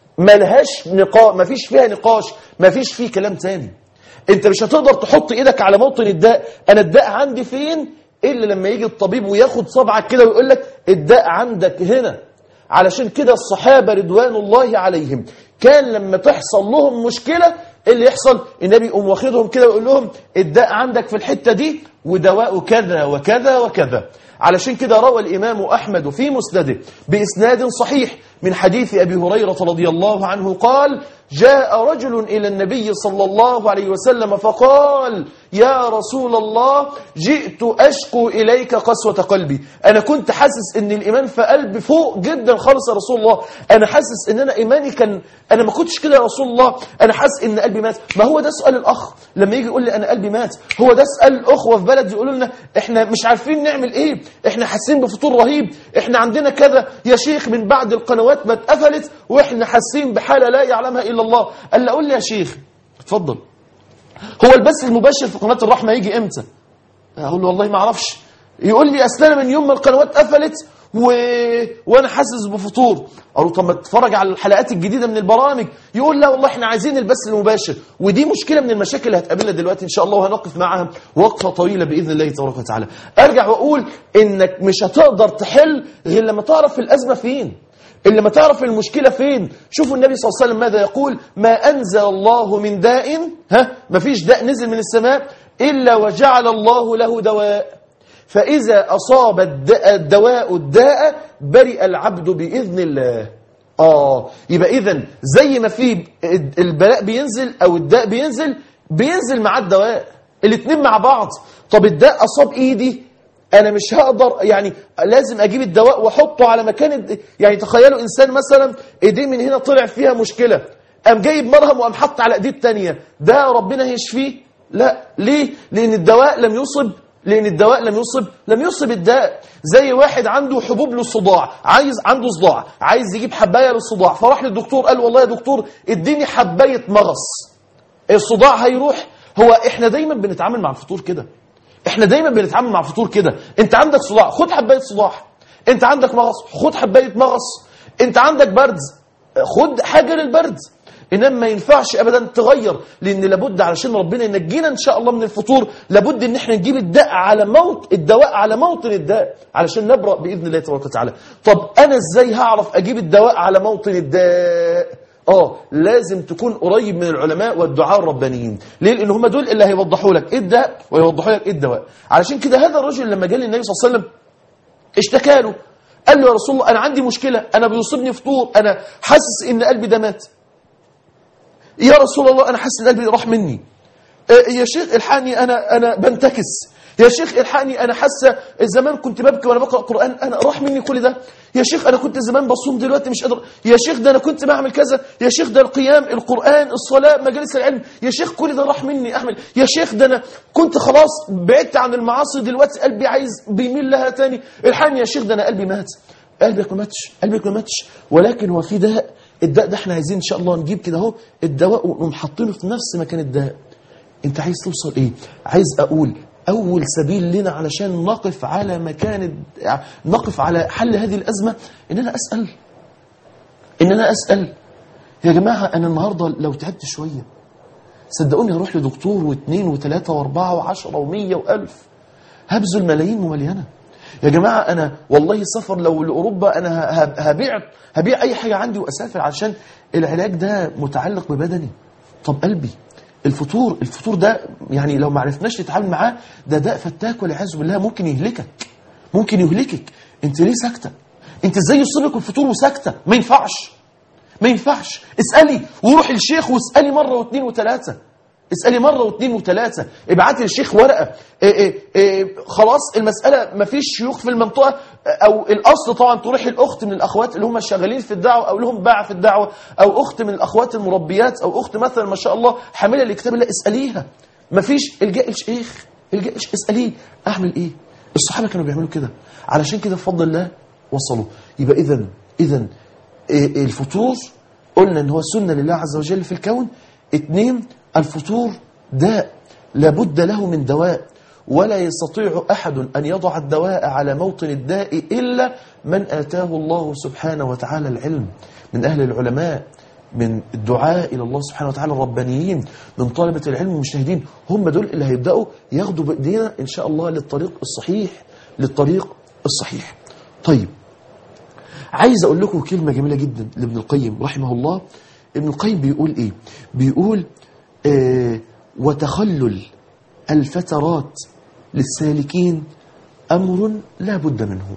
ملهاش نقاش ما فيش فيها نقاش ما فيش فيه كلام تاني انت مش هتقدر تحط ايدك على موطن الداء انا الداء عندي فين الا لما يجي الطبيب وياخد صبعك كده ويقول لك الداء عندك هنا علشان كده الصحابة رضوان الله عليهم كان لما تحصل لهم مشكلة اللي يحصل النبي يقوم واخدهم كده ويقول لهم الداء عندك في الحتة دي ودواء كذا وكذا وكذا علشان كده روى الإمام أحمد في مسنده بإسناد صحيح من حديث أبي هريرة رضي الله عنه قال جاء رجل إلى النبي صلى الله عليه وسلم فقال يا رسول الله جئت أشكو إليك قسوة قلبي أنا كنت حاسس أن الإيمان في قلبي فوق جدا خالص يا رسول الله أنا حاسس أن أنا إيماني كان أنا ما كنتش كده يا رسول الله أنا حاسس أن قلبي مات ما هو ده سؤال الأخ لما يجي يقول لي أنا قلبي مات هو ده سؤال الأخوة في بلد يقولوا لنا إحنا مش عارفين نعمل إيه إحنا حاسين بفطور رهيب إحنا عندنا كذا يا شيخ من بعد القنوات ما اتقفلت وإحنا حاسين بحالة لا يعلمها إلا الله قال لي أقول لي يا شيخ اتفضل هو البث المباشر في قناة الرحمة يجي امتى اقول له والله ما اعرفش يقول لي اصل انا من يوم ما القنوات قفلت و... وانا حاسس بفطور اقول له طب ما تتفرج على الحلقات الجديده من البرامج يقول لا والله احنا عايزين البث المباشر ودي مشكله من المشاكل اللي هتقابلنا دلوقتي ان شاء الله وهنقف معاها وقفه طويله باذن الله تبارك وتعالى ارجع واقول انك مش هتقدر تحل غير لما تعرف الازمه فين اللي ما تعرف المشكلة فين شوفوا النبي صلى الله عليه وسلم ماذا يقول ما أنزل الله من داء ها ما فيش داء نزل من السماء إلا وجعل الله له دواء فإذا أصاب الداء, الدواء الداء برئ العبد بإذن الله آه يبقى إذن زي ما في البلاء بينزل أو الداء بينزل بينزل مع الدواء الاثنين مع بعض طب الداء أصاب إيدي انا مش هقدر يعني لازم اجيب الدواء واحطه على مكان الد- يعني تخيلوا انسان مثلا ايديه من هنا طلع فيها مشكله قام جايب مرهم وقام حط على ايديه الثانيه ده ربنا هيشفيه لا ليه لان الدواء لم يصب لان الدواء لم يصب لم يصب الداء زي واحد عنده حبوب للصداع عايز عنده صداع عايز يجيب حبايه للصداع فراح للدكتور قال والله يا دكتور اديني حبايه مغص الصداع هيروح هو احنا دايما بنتعامل مع الفطور كده احنا دايما بنتعامل مع الفطور كده انت عندك صداع خد حبايه صداع انت عندك مغص خد حبايه مغص انت عندك برد خد حاجه للبرد انما ما ينفعش ابدا تغير لان لابد علشان ربنا ينجينا ان شاء الله من الفطور لابد ان احنا نجيب الداء على موت الدواء على موطن الداء علشان نبرأ باذن الله تبارك وتعالى طب انا ازاي هعرف اجيب الدواء على موطن الداء اه لازم تكون قريب من العلماء والدعاء الربانيين ليه لان هم دول اللي هيوضحوا لك ايه الداء ويوضحوا لك ايه الدواء علشان كده هذا الرجل لما جاء للنبي صلى الله عليه وسلم اشتكى له قال له يا رسول الله انا عندي مشكله انا بيصيبني فطور انا حاسس ان قلبي ده مات يا رسول الله انا حاسس ان قلبي راح مني آه، يا شيخ الحقني انا انا بنتكس يا شيخ الحقني انا حاسه زمان كنت ببكي وانا بقرا قران انا راح مني كل ده يا شيخ انا كنت زمان بصوم دلوقتي مش قادر يا شيخ ده انا كنت بعمل كذا يا شيخ ده القيام القران الصلاه مجالس العلم يا شيخ كل ده راح مني احمد يا شيخ ده انا كنت خلاص بعدت عن المعاصي دلوقتي قلبي عايز بيميل لها تاني الحقني يا شيخ ده انا قلبي مات قلبك ما ماتش قلبك ما ماتش ولكن هو في داء الداء ده احنا عايزين ان شاء الله نجيب كده اهو الدواء ونقوم حاطينه في نفس مكان الداء انت عايز توصل ايه عايز اقول اول سبيل لنا علشان نقف على مكان الد- نقف على حل هذه الازمه ان انا اسال ان انا اسال يا جماعه انا النهارده لو تعبت شويه صدقوني هروح لدكتور واثنين وثلاثه واربعه وعشره ومية والف هبذل ملايين ومليانه يا جماعه انا والله سفر لو لاوروبا انا ه- ه- هبيع هبيع اي حاجه عندي واسافر عشان العلاج ده متعلق ببدني طب قلبي الفطور الفطور ده يعني لو ما عرفناش نتعامل معاه ده داء فتاك والعياذ بالله ممكن يهلكك ممكن يهلكك انت ليه ساكته انت ازاي يصيبك الفطور وساكته ما ينفعش ما ينفعش اسالي وروحي للشيخ واسالي مره واثنين وثلاثه اسالي مره واثنين وثلاثه ابعتي للشيخ ورقه إيه إيه إيه خلاص المساله ما فيش شيوخ في المنطقه او الاصل طبعا تروحي الاخت من الاخوات اللي هم شغالين في الدعوه او لهم باع في الدعوه او اخت من الاخوات المربيات او اخت مثلا ما شاء الله حامله لكتاب الله اساليها ما فيش الجاء الشيخ الجاء الشيخ اساليه اعمل ايه الصحابه كانوا بيعملوا كده علشان كده بفضل الله وصلوا يبقى اذا اذا إيه الفطور قلنا ان هو سنه لله عز وجل في الكون اتنين الفطور داء لابد له من دواء ولا يستطيع احد ان يضع الدواء على موطن الداء الا من اتاه الله سبحانه وتعالى العلم من اهل العلماء من الدعاء الى الله سبحانه وتعالى الربانيين من طلبه العلم المجتهدين هم دول اللي هيبداوا ياخدوا بايدينا ان شاء الله للطريق الصحيح للطريق الصحيح طيب عايز اقول لكم كلمه جميله جدا لابن القيم رحمه الله ابن القيم بيقول ايه بيقول آه وتخلل الفترات للسالكين امر لا بد منه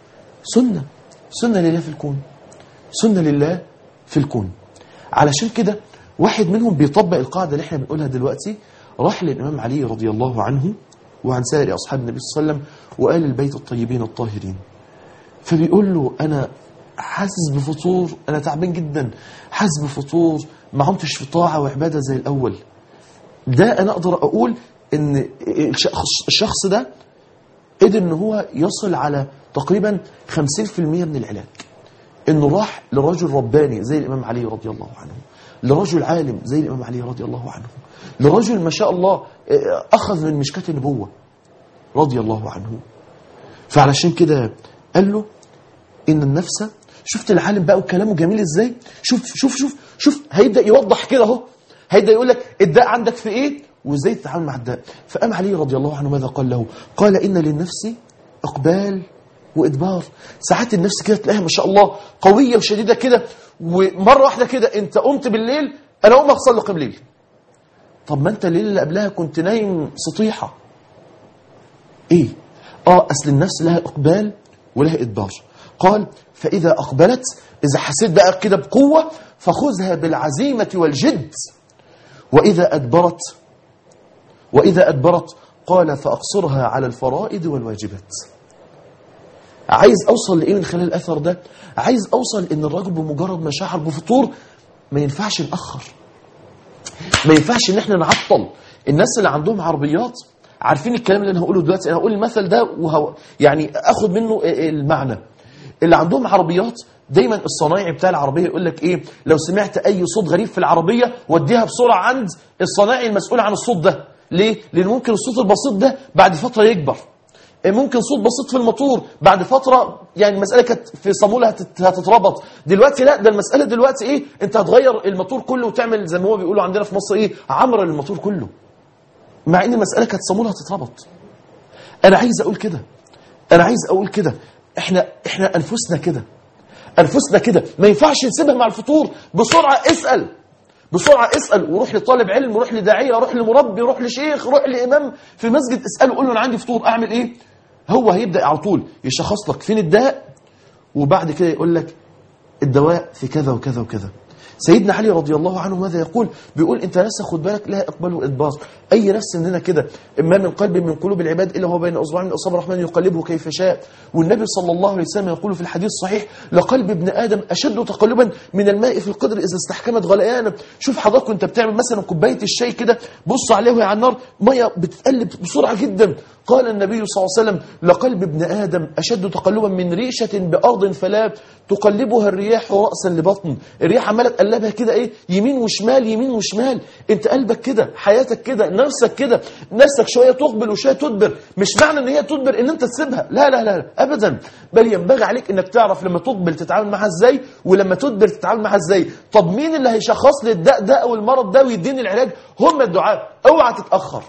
سنه سنه لله في الكون سنه لله في الكون علشان كده واحد منهم بيطبق القاعدة اللي احنا بنقولها دلوقتي راح للإمام علي رضي الله عنه وعن سائر أصحاب النبي صلى الله عليه وسلم وقال البيت الطيبين الطاهرين فبيقول له أنا حاسس بفطور أنا تعبان جدا حاسس بفطور ما عمتش في طاعة وعبادة زي الأول ده أنا أقدر أقول إن الشخص, الشخص ده قدر إن هو يصل على تقريبا 50% من العلاج إنه راح لرجل رباني زي الإمام علي رضي الله عنه لرجل عالم زي الإمام علي رضي الله عنه لرجل ما شاء الله أخذ من مشكاة النبوة رضي الله عنه فعلشان كده قال له إن النفس شفت العالم بقى وكلامه جميل إزاي شوف شوف شوف شوف هيبدأ يوضح كده اهو هيبدأ يقول لك الداء عندك في إيه وإزاي تتعامل مع الداء فقام علي رضي الله عنه ماذا قال له قال إن للنفس إقبال وإدبار ساعات النفس كده تلاقيها ما شاء الله قوية وشديدة كده ومرة واحدة كده أنت قمت بالليل أنا أقوم أصلي قبل الليل طب ما أنت الليل اللي قبلها كنت نايم سطيحة إيه آه أصل النفس لها إقبال ولها إدبار قال فإذا أقبلت إذا حسيت بقى كده بقوة فخذها بالعزيمة والجد وإذا أدبرت وإذا أدبرت قال فأقصرها على الفرائض والواجبات عايز أوصل لإيه من خلال الأثر ده عايز أوصل إن الرجل بمجرد ما شعر بفطور ما ينفعش نأخر ما ينفعش إن إحنا نعطل الناس اللي عندهم عربيات عارفين الكلام اللي أنا هقوله دلوقتي أنا هقول المثل ده وهو يعني أخد منه المعنى اللي عندهم عربيات دايما الصنايعي بتاع العربية يقول لك ايه لو سمعت اي صوت غريب في العربية وديها بسرعة عند الصنايعي المسؤول عن الصوت ده ليه؟ لان ممكن الصوت البسيط ده بعد فترة يكبر ممكن صوت بسيط في الموتور بعد فترة يعني المسألة كانت في صامولة هتتربط دلوقتي لا ده المسألة دلوقتي ايه انت هتغير الموتور كله وتعمل زي ما هو بيقولوا عندنا في مصر ايه عمر الموتور كله مع ان المسألة كانت صامولة هتتربط انا عايز اقول كده انا عايز اقول كده احنا احنا انفسنا كده انفسنا كده ما ينفعش نسيبها مع الفطور بسرعه اسال بسرعه اسال وروح لطالب علم وروح لداعيه روح لمربي روح لشيخ روح لامام في مسجد اساله قول له انا عندي فطور اعمل ايه هو هيبدا على طول يشخص لك فين الداء وبعد كده يقول لك الدواء في كذا وكذا وكذا سيدنا علي رضي الله عنه ماذا يقول بيقول انت نفسك خد بالك لها اقبال وادبار اي نفس مننا كده ما من قلب من قلوب العباد الا هو بين اصبع من اصابع الرحمن يقلبه كيف شاء والنبي صلى الله عليه وسلم يقول في الحديث الصحيح لقلب ابن ادم اشد تقلبا من الماء في القدر اذا استحكمت غليانه شوف حضرتك وانت بتعمل مثلا كوبايه الشاي كده بص عليه وهي على النار ميه بتتقلب بسرعه جدا قال النبي صلى الله عليه وسلم لقلب ابن ادم اشد تقلبا من ريشه بارض فلا تقلبها الرياح راسا لبطن الرياح عماله تقلبها كده ايه يمين وشمال يمين وشمال انت قلبك كده حياتك كده نفسك كده نفسك شويه تقبل وشويه تدبر مش معنى ان هي تدبر ان انت تسيبها لا لا لا ابدا بل ينبغي عليك انك تعرف لما تقبل تتعامل معها ازاي ولما تدبر تتعامل معها ازاي طب مين اللي هيشخص لي الداء ده او المرض ده ويديني العلاج هم الدعاء اوعى تتاخر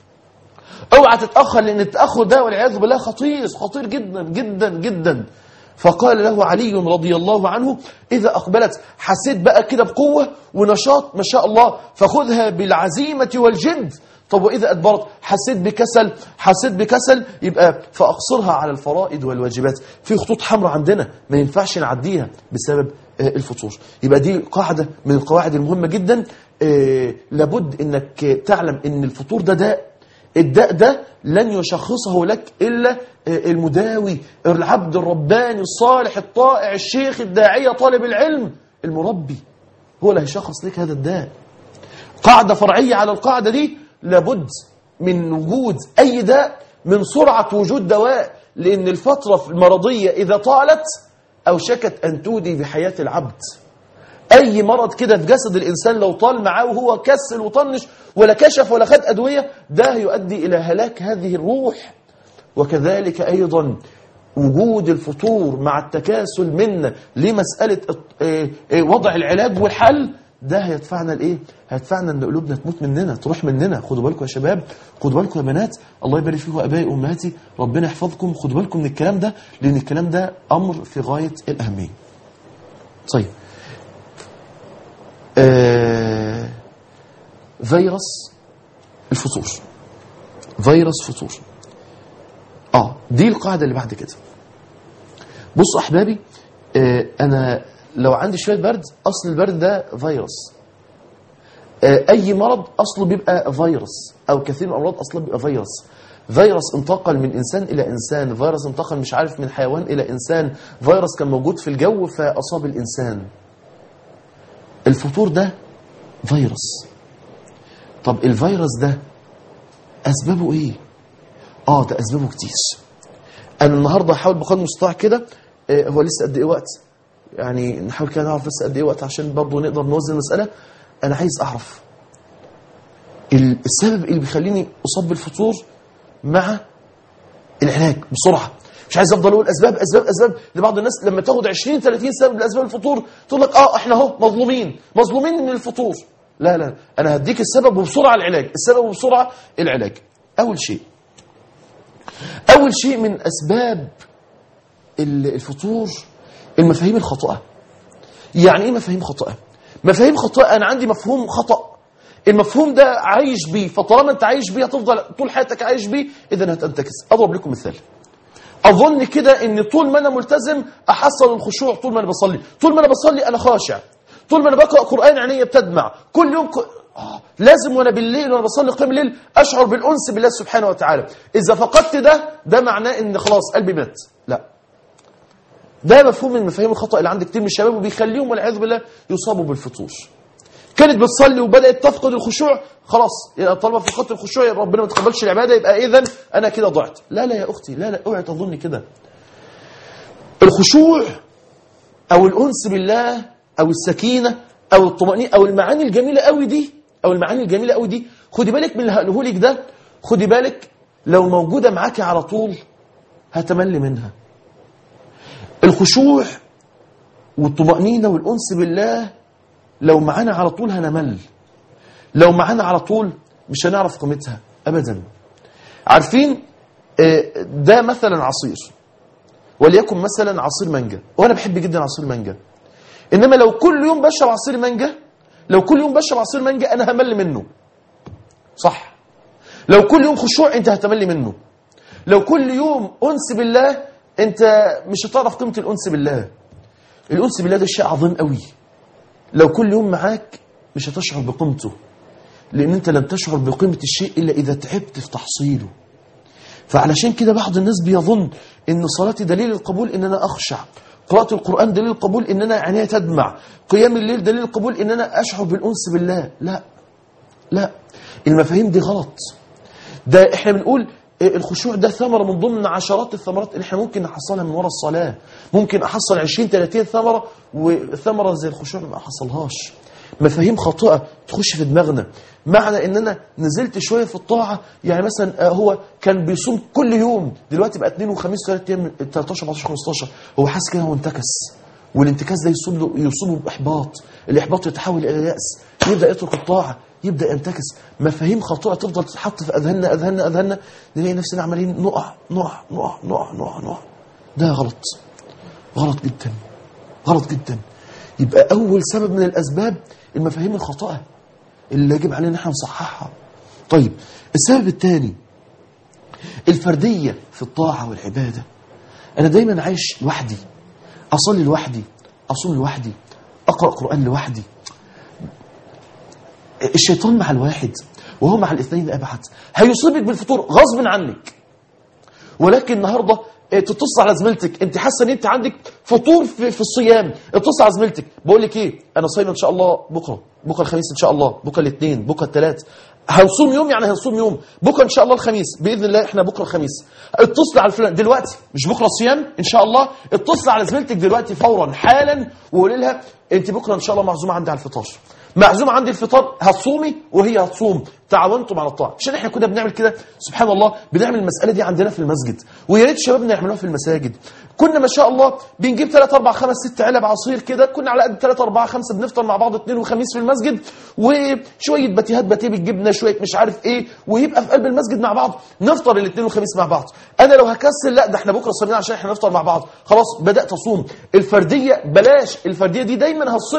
اوعى تتاخر لان التاخر ده والعياذ بالله خطير خطير جدا جدا جدا فقال له علي رضي الله عنه إذا أقبلت حسيت بقى كده بقوة ونشاط ما شاء الله فخذها بالعزيمة والجد طب وإذا أدبرت حسيت بكسل حسيت بكسل يبقى فأقصرها على الفرائض والواجبات في خطوط حمراء عندنا ما ينفعش نعديها بسبب الفطور يبقى دي قاعدة من القواعد المهمة جدا لابد أنك تعلم أن الفطور ده داء الداء ده لن يشخصه لك إلا المداوي العبد الرباني الصالح الطائع الشيخ الداعية طالب العلم المربي هو اللي هيشخص لك هذا الداء قاعدة فرعية على القاعدة دي لابد من وجود أي داء من سرعة وجود دواء لأن الفترة المرضية إذا طالت أوشكت أن تودي بحياة العبد أي مرض كده في جسد الإنسان لو طال معاه وهو كسل وطنش ولا كشف ولا خد أدوية ده يؤدي إلى هلاك هذه الروح وكذلك أيضا وجود الفطور مع التكاسل منا لمسألة وضع العلاج والحل ده هيدفعنا لايه هيدفعنا ان قلوبنا تموت مننا تروح مننا خدوا بالكم يا شباب خدوا بالكم يا بنات الله يبارك فيكم ابائي وامهاتي ربنا يحفظكم خدوا بالكم من الكلام ده لان الكلام ده امر في غايه الاهميه طيب آه فيروس الفطور فيروس فطور اه دي القاعده اللي بعد كده بصوا احبابي آه انا لو عندي شويه برد اصل البرد ده فيروس آه، اي مرض اصله بيبقى فيروس او كثير من الامراض اصلا بيبقى فيروس فيروس انتقل من انسان الى انسان فيروس انتقل مش عارف من حيوان الى انسان فيروس كان موجود في الجو فاصاب الانسان الفطور ده فيروس طب الفيروس ده اسبابه ايه اه ده اسبابه كتير انا النهارده هحاول بقدر المستطاع كده آه، هو لسه قد ايه وقت يعني نحاول كده نعرف لسه قد ايه وقت عشان برضه نقدر نوزن المساله انا عايز اعرف ال- السبب اللي بيخليني اصاب بالفطور مع العلاج بسرعه مش عايز افضل اقول اسباب اسباب اسباب لبعض الناس لما تاخد 20 30 سبب لاسباب الفطور تقول لك اه احنا اهو مظلومين مظلومين من الفطور لا لا انا هديك السبب وبسرعه العلاج السبب وبسرعه العلاج اول شيء اول شيء من اسباب ال- الفطور المفاهيم الخاطئه يعني ايه مفاهيم خاطئه مفاهيم خاطئه انا عندي مفهوم خطا المفهوم ده عايش بيه فطالما انت عايش بيه هتفضل طول حياتك عايش بيه اذا هتنتكس اضرب لكم مثال اظن كده ان طول ما انا ملتزم احصل الخشوع طول ما انا بصلي طول ما انا بصلي انا خاشع طول ما انا بقرا قران عينيا بتدمع كل يوم ك... آه. لازم وانا بالليل وانا بصلي قيام الليل اشعر بالانس بالله سبحانه وتعالى اذا فقدت ده ده معناه ان خلاص قلبي مات لا ده مفهوم من المفاهيم الخطا اللي عند كتير من الشباب وبيخليهم والعياذ بالله يصابوا بالفطور كانت بتصلي وبدات تفقد الخشوع خلاص يبقى طالما فقدت الخشوع يبقى ربنا ما تقبلش العباده يبقى اذا انا كده ضعت لا لا يا اختي لا لا اوعي تظني كده الخشوع او الانس بالله او السكينه او الطمانينه او المعاني الجميله قوي دي او المعاني الجميله قوي دي خدي بالك من اللي هقوله لك ده خدي بالك لو موجوده معاكي على طول هتمل منها الخشوع والطمأنينة والأنس بالله لو معانا على طول هنمل لو معانا على طول مش هنعرف قيمتها أبدا عارفين آه، ده مثلا عصير وليكن مثلا عصير مانجا وأنا بحب جدا عصير مانجا إنما لو كل يوم بشرب عصير مانجا لو كل يوم بشرب عصير مانجا أنا همل منه صح لو كل يوم خشوع أنت هتمل منه لو كل يوم أنس بالله أنت مش هتعرف قيمة الأنس بالله الأنس بالله ده شيء عظيم قوي لو كل يوم معاك مش هتشعر بقيمته لأن أنت لم تشعر بقيمة الشيء إلا إذا تعبت في تحصيله فعلشان كده بعض الناس بيظن ان صلاتي دليل القبول ان انا اخشع قراءة القرآن دليل القبول ان انا عينيا تدمع قيام الليل دليل القبول ان انا اشعر بالانس بالله لا لا المفاهيم دي غلط ده احنا بنقول الخشوع ده ثمرة من ضمن عشرات الثمرات اللي احنا ممكن نحصلها من وراء الصلاة ممكن احصل 20 30 ثمرة وثمرة زي الخشوع ما احصلهاش مفاهيم خاطئة تخش في دماغنا معنى ان انا نزلت شوية في الطاعة يعني مثلا آه، هو كان بيصوم كل يوم دلوقتي بقى اثنين وخميس ثلاث ايام 13 14 15 هو حاسس كده هو انتكس والانتكاس ده يصيب له يصيبه باحباط الاحباط يتحول الى يأس يبدا يترك الطاعة يبدا ينتكس مفاهيم خاطئة تفضل تتحط في اذهاننا اذهاننا اذهاننا نلاقي نفسنا عمالين نقع نقع نقع نقع نقع نقع ده غلط غلط جدا غلط جدا يبقى أول سبب من الأسباب المفاهيم الخاطئة اللي يجب علينا احنا نصححها طيب السبب الثاني الفردية في الطاعة والعبادة أنا دايما عايش لوحدي أصلي لوحدي أصوم لوحدي أقرأ قرآن لوحدي الشيطان مع الواحد وهو مع الاثنين أبعد هيصيبك بالفطور غصب عنك ولكن النهارده إيه، تتصل على زميلتك انت حاسه ان انت عندك فطور في, في الصيام اتصل على زميلتك بقول لك ايه انا صايم ان شاء الله بكره بكره الخميس ان شاء الله بكره الاثنين بكره الثلاث هنصوم يوم يعني هنصوم يوم بكره ان شاء الله الخميس باذن الله احنا بكره الخميس اتصل على فلان دلوقتي مش بكره الصيام ان شاء الله اتصل على زميلتك دلوقتي فورا حالا وقولي لها انت بكره ان شاء الله معزومه عندي على الفطار معزومه عندي الفطار هتصومي وهي هتصوم تعاونتم على الطاعه عشان احنا كنا بنعمل كده سبحان الله بنعمل المساله دي عندنا في المسجد ويا ريت شبابنا يعملوها في المساجد كنا ما شاء الله بنجيب 3 4 5 6 علب عصير كده كنا على قد 3 4 5 بنفطر مع بعض اثنين وخميس في المسجد وشويه باتيهات باتيه بالجبنه شويه مش عارف ايه ويبقى في قلب المسجد مع بعض نفطر الاثنين والخميس مع بعض انا لو هكسل لا ده احنا بكره صايمين عشان احنا نفطر مع بعض خلاص بدات اصوم الفرديه بلاش الفرديه دي دايما هتصيبنا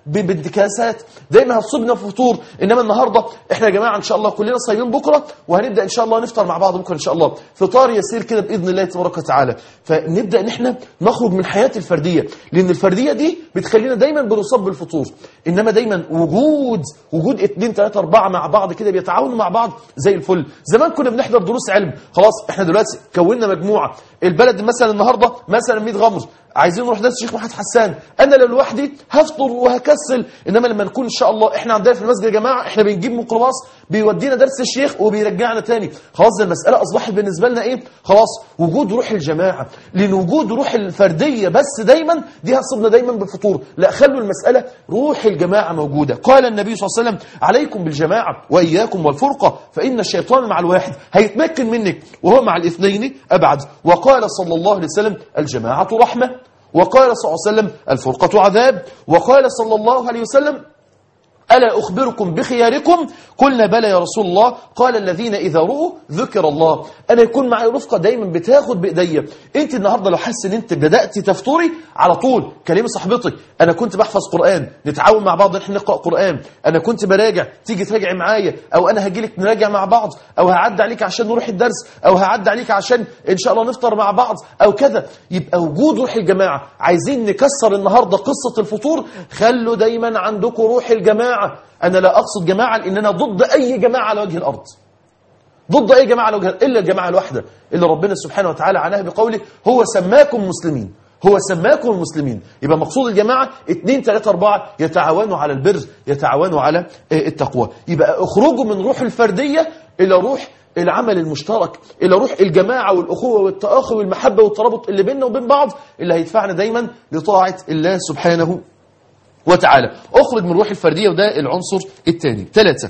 ب- بانتكاسات دايما هتصيبنا في فطور انما النهارده احنا يا جماعه ان شاء الله كلنا صايمين بكره وهنبدا ان شاء الله نفطر مع بعض بكره ان شاء الله فطار يسير كده باذن الله تبارك وتعالى فنبدا ان احنا نخرج من حياه الفرديه لان الفرديه دي بتخلينا دايما بنصاب بالفطور انما دايما وجود وجود اثنين ثلاثه اربعه مع بعض كده بيتعاونوا مع بعض زي الفل زمان كنا بنحضر دروس علم خلاص احنا دلوقتي كونا مجموعه البلد مثلا النهارده مثلا 100 غمر عايزين نروح درس الشيخ محمد حسان انا لو لوحدي هفطر وهكسل انما لما نكون ان شاء الله احنا عندنا في المسجد يا جماعه احنا بنجيب ميكروباص بيودينا درس الشيخ وبيرجعنا تاني خلاص ده المساله اصبحت بالنسبه لنا ايه خلاص وجود روح الجماعه لان وجود روح الفرديه بس دايما دي هتصيبنا دايما بالفطور لا خلوا المساله روح الجماعه موجوده قال النبي صلى الله عليه وسلم عليكم بالجماعه واياكم والفرقه فان الشيطان مع الواحد هيتمكن منك وهو مع الاثنين ابعد وقال صلى الله عليه وسلم الجماعه رحمه وقال صلى الله عليه وسلم الفرقة عذاب وقال صلى الله عليه وسلم ألا أخبركم بخياركم قلنا بلى يا رسول الله قال الذين إذا رؤوا ذكر الله أنا يكون معي رفقة دايما بتاخد بإيديا أنت النهاردة لو حاسس أن أنت بدأت تفطري على طول كلمة صاحبتك أنا كنت بحفظ قرآن نتعاون مع بعض نحن نقرأ قرآن أنا كنت براجع تيجي تراجعي معايا أو أنا هجي لك نراجع مع بعض أو هعدي عليك عشان نروح الدرس أو هعدي عليك عشان إن شاء الله نفطر مع بعض أو كذا يبقى وجود روح الجماعة عايزين نكسر النهاردة قصة الفطور خلوا دايما عندكم روح الجماعة أنا لا أقصد جماعة لأن أنا ضد أي جماعة على وجه الأرض ضد أي جماعة على وجه الأرض إلا الجماعة الواحدة اللي ربنا سبحانه وتعالى عناها بقوله هو سماكم مسلمين هو سماكم المسلمين يبقى مقصود الجماعة اتنين تلاتة أربعة يتعاونوا على البر يتعاونوا على آه، التقوى يبقى اخرجوا من روح الفردية إلى روح العمل المشترك إلى روح الجماعة والأخوة والتآخي والمحبة والترابط اللي بيننا وبين بعض اللي هيدفعنا دايما لطاعة الله سبحانه وتعالى اخرج من روح الفردية وده العنصر الثاني ثلاثة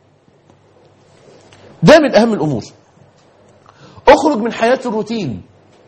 ده من أهم الأمور اخرج من حياة الروتين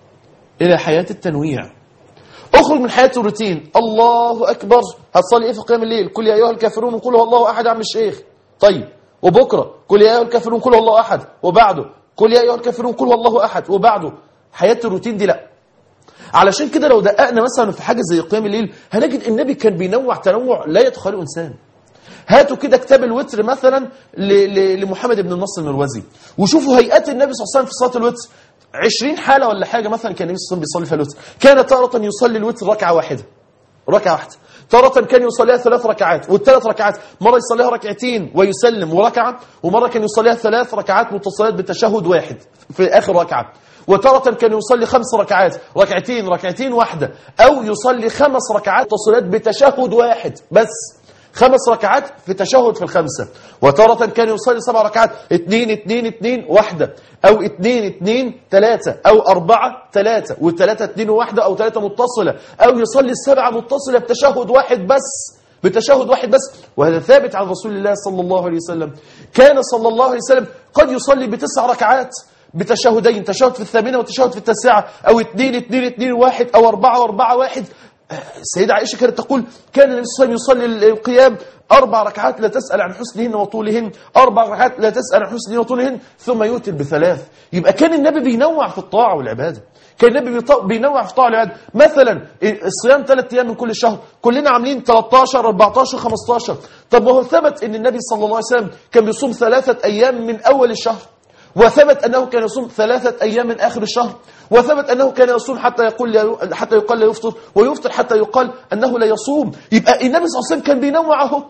إلى حياة التنويع اخرج من حياة الروتين الله أكبر هتصلي إيه في قيام الليل كل يا أيها الكافرون قل هو الله أحد يا عم الشيخ طيب وبكرة قل يا أيها الكافرون قل هو الله أحد وبعده قل يا أيها الكافرون قل هو الله أحد وبعده حياة الروتين دي لا علشان كده لو دققنا مثلا في حاجة زي قيام الليل هنجد النبي كان بينوع تنوع لا يتخيله إنسان هاتوا كده كتاب الوتر مثلا ل- ل- لمحمد بن النصر المروزي وشوفوا هيئات النبي صلى الله عليه وسلم في صلاة الوتر 20 حالة ولا حاجة مثلا كان النبي صلى الله عليه وسلم بيصلي فيها الوتر كان تارة يصلي الوتر ركعة واحدة ركعة واحدة تارة كان يصليها ثلاث ركعات والثلاث ركعات مرة يصليها ركعتين ويسلم وركعة ومرة كان يصليها ثلاث ركعات متصلات بتشهد واحد في آخر ركعة وتارة كان يصلي خمس ركعات ركعتين ركعتين واحدة أو يصلي خمس ركعات متصلات بتشهد واحد بس خمس ركعات في تشهد في الخمسة وتارة كان يصلي سبع ركعات اتنين اتنين اتنين واحدة أو اتنين اتنين تلاتة أو أربعة تلاتة والتلاتة اتنين وواحدة أو تلاتة متصلة أو يصلي السبعة متصلة بتشهد واحد بس بتشهد واحد بس وهذا ثابت عن رسول الله صلى الله عليه وسلم كان صلى الله عليه وسلم قد يصلي بتسع ركعات بتشهدين تشهد في الثامنة وتشهد في التاسعة أو اتنين اتنين اتنين واحد أو أربعة وأربعة واحد السيدة عائشة كانت تقول كان النبي صلى الله عليه وسلم يصلي القيام أربع ركعات لا تسأل عن حسنهن وطولهن أربع ركعات لا تسأل عن حسنهن وطولهن ثم يوتر بثلاث يبقى كان النبي بينوع في الطاعة والعبادة كان النبي بيط- بينوع في الطاعة والعبادة مثلا الصيام ثلاث أيام من كل شهر كلنا عاملين 13 14 15 طب وهو ثبت أن النبي صلى الله عليه وسلم كان بيصوم ثلاثة أيام من أول الشهر وثبت أنه كان يصوم ثلاثة أيام من آخر الشهر وثبت أنه كان يصوم حتى يقول حتى يقال لا يفطر ويفطر حتى يقال أنه لا يصوم يبقى النبي صلى الله عليه وسلم كان بينوع اهو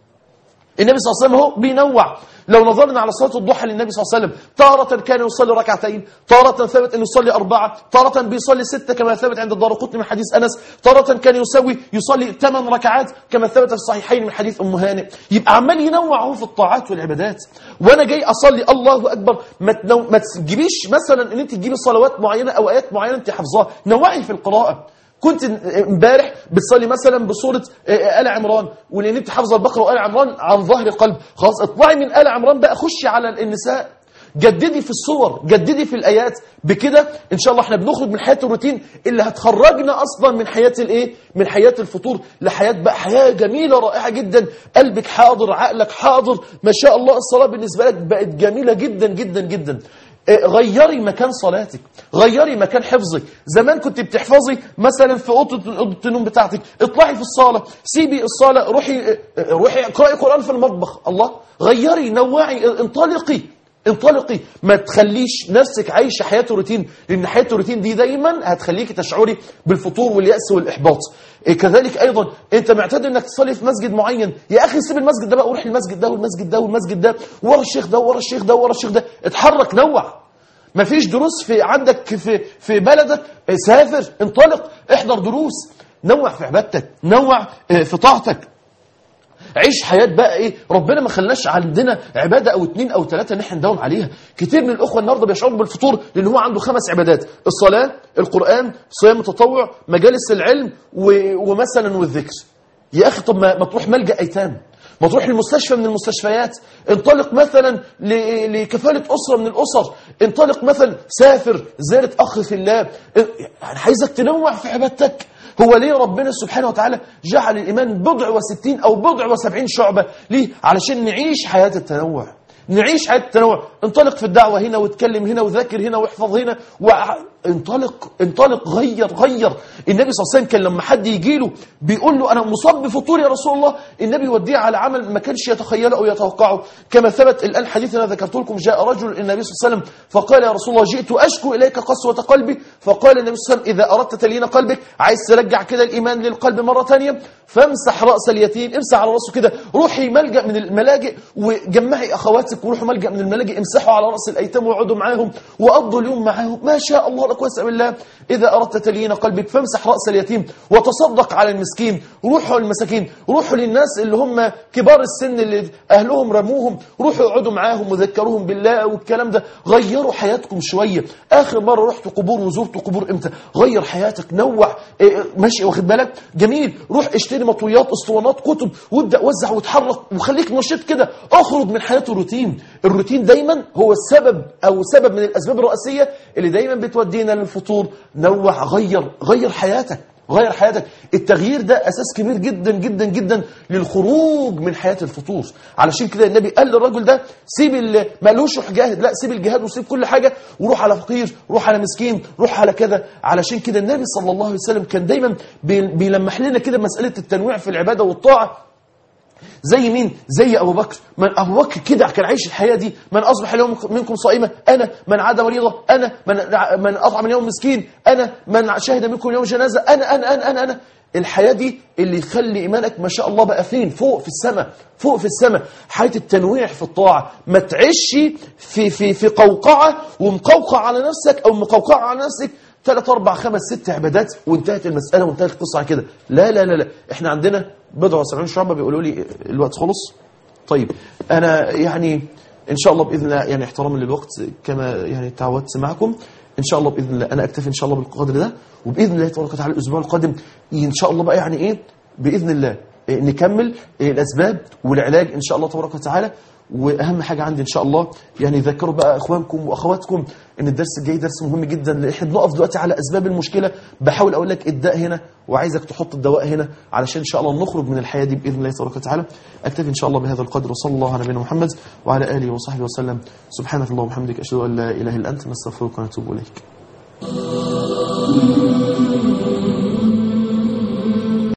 النبي صلى الله عليه وسلم هو بينوع لو نظرنا على صلاة الضحى للنبي صلى الله عليه وسلم تارة كان يصلي ركعتين تارة ثبت أن يصلي أربعة تارة بيصلي ستة كما ثبت عند الدار من حديث أنس تارة كان يسوي يصلي ثمان ركعات كما ثبت في الصحيحين من حديث أم هانئ يبقى عمال ينوع هو في الطاعات والعبادات وأنا جاي أصلي الله أكبر ما, تنو... ما تجيبيش مثلا أن أنت تجيبي صلوات معينة أو آيات معينة أنت حافظاها نوعي في القراءة كنت امبارح بتصلي مثلا بصورة آل عمران ولان انت حافظه البقره وآل عمران عن ظهر قلب خلاص اطلعي من آل عمران بقى خشي على النساء جددي في الصور جددي في الايات بكده ان شاء الله احنا بنخرج من حياه الروتين اللي هتخرجنا اصلا من حياه الايه من حياه الفطور لحياه بقى حياه جميله رائعه جدا قلبك حاضر عقلك حاضر ما شاء الله الصلاه بالنسبه لك بقت جميله جدا جدا جدا آه، غيري مكان صلاتك غيري مكان حفظك زمان كنت بتحفظي مثلا في اوضه اوضه النوم بتاعتك اطلعي في الصاله سيبي الصاله روحي آه، آه، روحي اقراي قران في المطبخ الله غيري نوعي آه، انطلقي انطلقي ما تخليش نفسك عايشه حياه روتين لان حياه الروتين دي دايما هتخليكي تشعري بالفتور والياس والاحباط إيه كذلك ايضا انت معتاد انك تصلي في مسجد معين يا اخي سيب المسجد ده بقى وروح المسجد ده والمسجد ده والمسجد ده ورا الشيخ ده ورا الشيخ ده ورا الشيخ ده اتحرك نوع ما فيش دروس في عندك في في بلدك إيه، سافر انطلق احضر دروس نوع في عبادتك نوع إيه، في طاعتك عيش حياة بقى ايه ربنا ما خلناش عندنا عبادة او اتنين او تلاتة ان احنا نداوم عليها كتير من الاخوة النهاردة بيشعروا بالفطور لان هو عنده خمس عبادات الصلاة القرآن صيام التطوع مجالس العلم و... ومثلا والذكر يا اخي طب ما, ما تروح ملجأ ايتام ما تروح لمستشفى من المستشفيات انطلق مثلا ل- لكفالة أسرة من الأسر انطلق مثلا سافر زيارة أخ في الله يعني عايزك تنوع في عبادتك هو ليه ربنا سبحانه وتعالى جعل الإيمان بضع وستين أو بضع وسبعين شعبة ليه؟ علشان نعيش حياة التنوع نعيش حياة التنوع انطلق في الدعوة هنا واتكلم هنا وذاكر هنا واحفظ هنا وانطلق انطلق غير غير النبي صلى الله عليه وسلم كان لما حد يجي له بيقول له أنا مصاب بفطور يا رسول الله النبي يوديه على عمل ما كانش يتخيله أو يتوقعه كما ثبت الآن حديث أنا ذكرت لكم جاء رجل النبي صلى الله عليه وسلم فقال يا رسول الله جئت أشكو إليك قسوة قلبي فقال النبي صلى الله عليه وسلم إذا أردت تلين قلبك عايز ترجع كده الإيمان للقلب مرة ثانيه فامسح رأس اليتيم امسح على رأسه كده روحي ملجأ من الملاجئ وجمعي أخواتك وروحوا ملجأ من الملاجئ امسحوا على رأس الأيتام واقعدوا معاهم وقضوا اليوم معاهم ما شاء الله لك واسع بالله إذا أردت تلين قلبك فامسح رأس اليتيم وتصدق على المسكين روحوا المساكين روحوا للناس اللي هم كبار السن اللي أهلهم رموهم روحوا اقعدوا معاهم وذكروهم بالله والكلام ده غيروا حياتكم شوية آخر مرة رحت قبور وزرت قبور إمتى غير حياتك نوع إيه، ماشي واخد بالك جميل روح اشتري مطويات اسطوانات كتب وابدأ وزع وتحرك وخليك نشيط كده اخرج من حياة الروتين الروتين دايما هو السبب او سبب من الاسباب الرئيسية اللي دايما بتودينا للفطور نوع غير غير حياتك غير حياتك التغيير ده أساس كبير جدا جدا جدا للخروج من حياة الفطور علشان كده النبي قال للرجل ده سيب ال- ما قالوش روح جاهد لا سيب الجهاد وسيب كل حاجة وروح على فقير روح على مسكين روح على كذا علشان كده النبي صلى الله عليه وسلم كان دايما بي- بيلمح لنا كده مسألة التنويع في العبادة والطاعة زي مين زي ابو بكر من ابو بكر كده كان عايش الحياه دي من اصبح اليوم منكم صائمه انا من عاد مريضه انا من من اطعم اليوم مسكين انا من شهد منكم اليوم جنازه انا انا انا انا, أنا. الحياه دي اللي يخلي ايمانك ما شاء الله بقى فين فوق في السماء فوق في السماء حياه التنويع في الطاعه ما تعيش في في في قوقعه ومقوقع على نفسك او مقوقعه على نفسك ثلاث أربع خمس ست عبادات وانتهت المسألة وانتهت القصة على كده لا لا لا لا احنا عندنا بضع وسبعين شعبة بيقولوا لي الوقت خلص طيب أنا يعني إن شاء الله بإذن الله يعني احتراما للوقت كما يعني تعودت معكم إن شاء الله بإذن الله أنا أكتفي إن شاء الله بالقدر ده وبإذن الله تبارك وتعالى الأسبوع القادم إن شاء الله بقى يعني إيه بإذن الله إيه نكمل إيه الأسباب والعلاج إن شاء الله تبارك وتعالى واهم حاجه عندي ان شاء الله يعني ذكروا بقى اخوانكم واخواتكم ان الدرس الجاي درس مهم جدا لان احنا بنقف دلوقتي على اسباب المشكله بحاول اقول لك الداء هنا وعايزك تحط الدواء هنا علشان ان شاء الله نخرج من الحياه دي باذن الله تبارك وتعالى اكتفي ان شاء الله بهذا القدر وصلى الله على نبينا محمد وعلى اله وصحبه وسلم سبحانك اللهم وبحمدك اشهد ان لا اله الا انت نستغفرك ونتوب اليك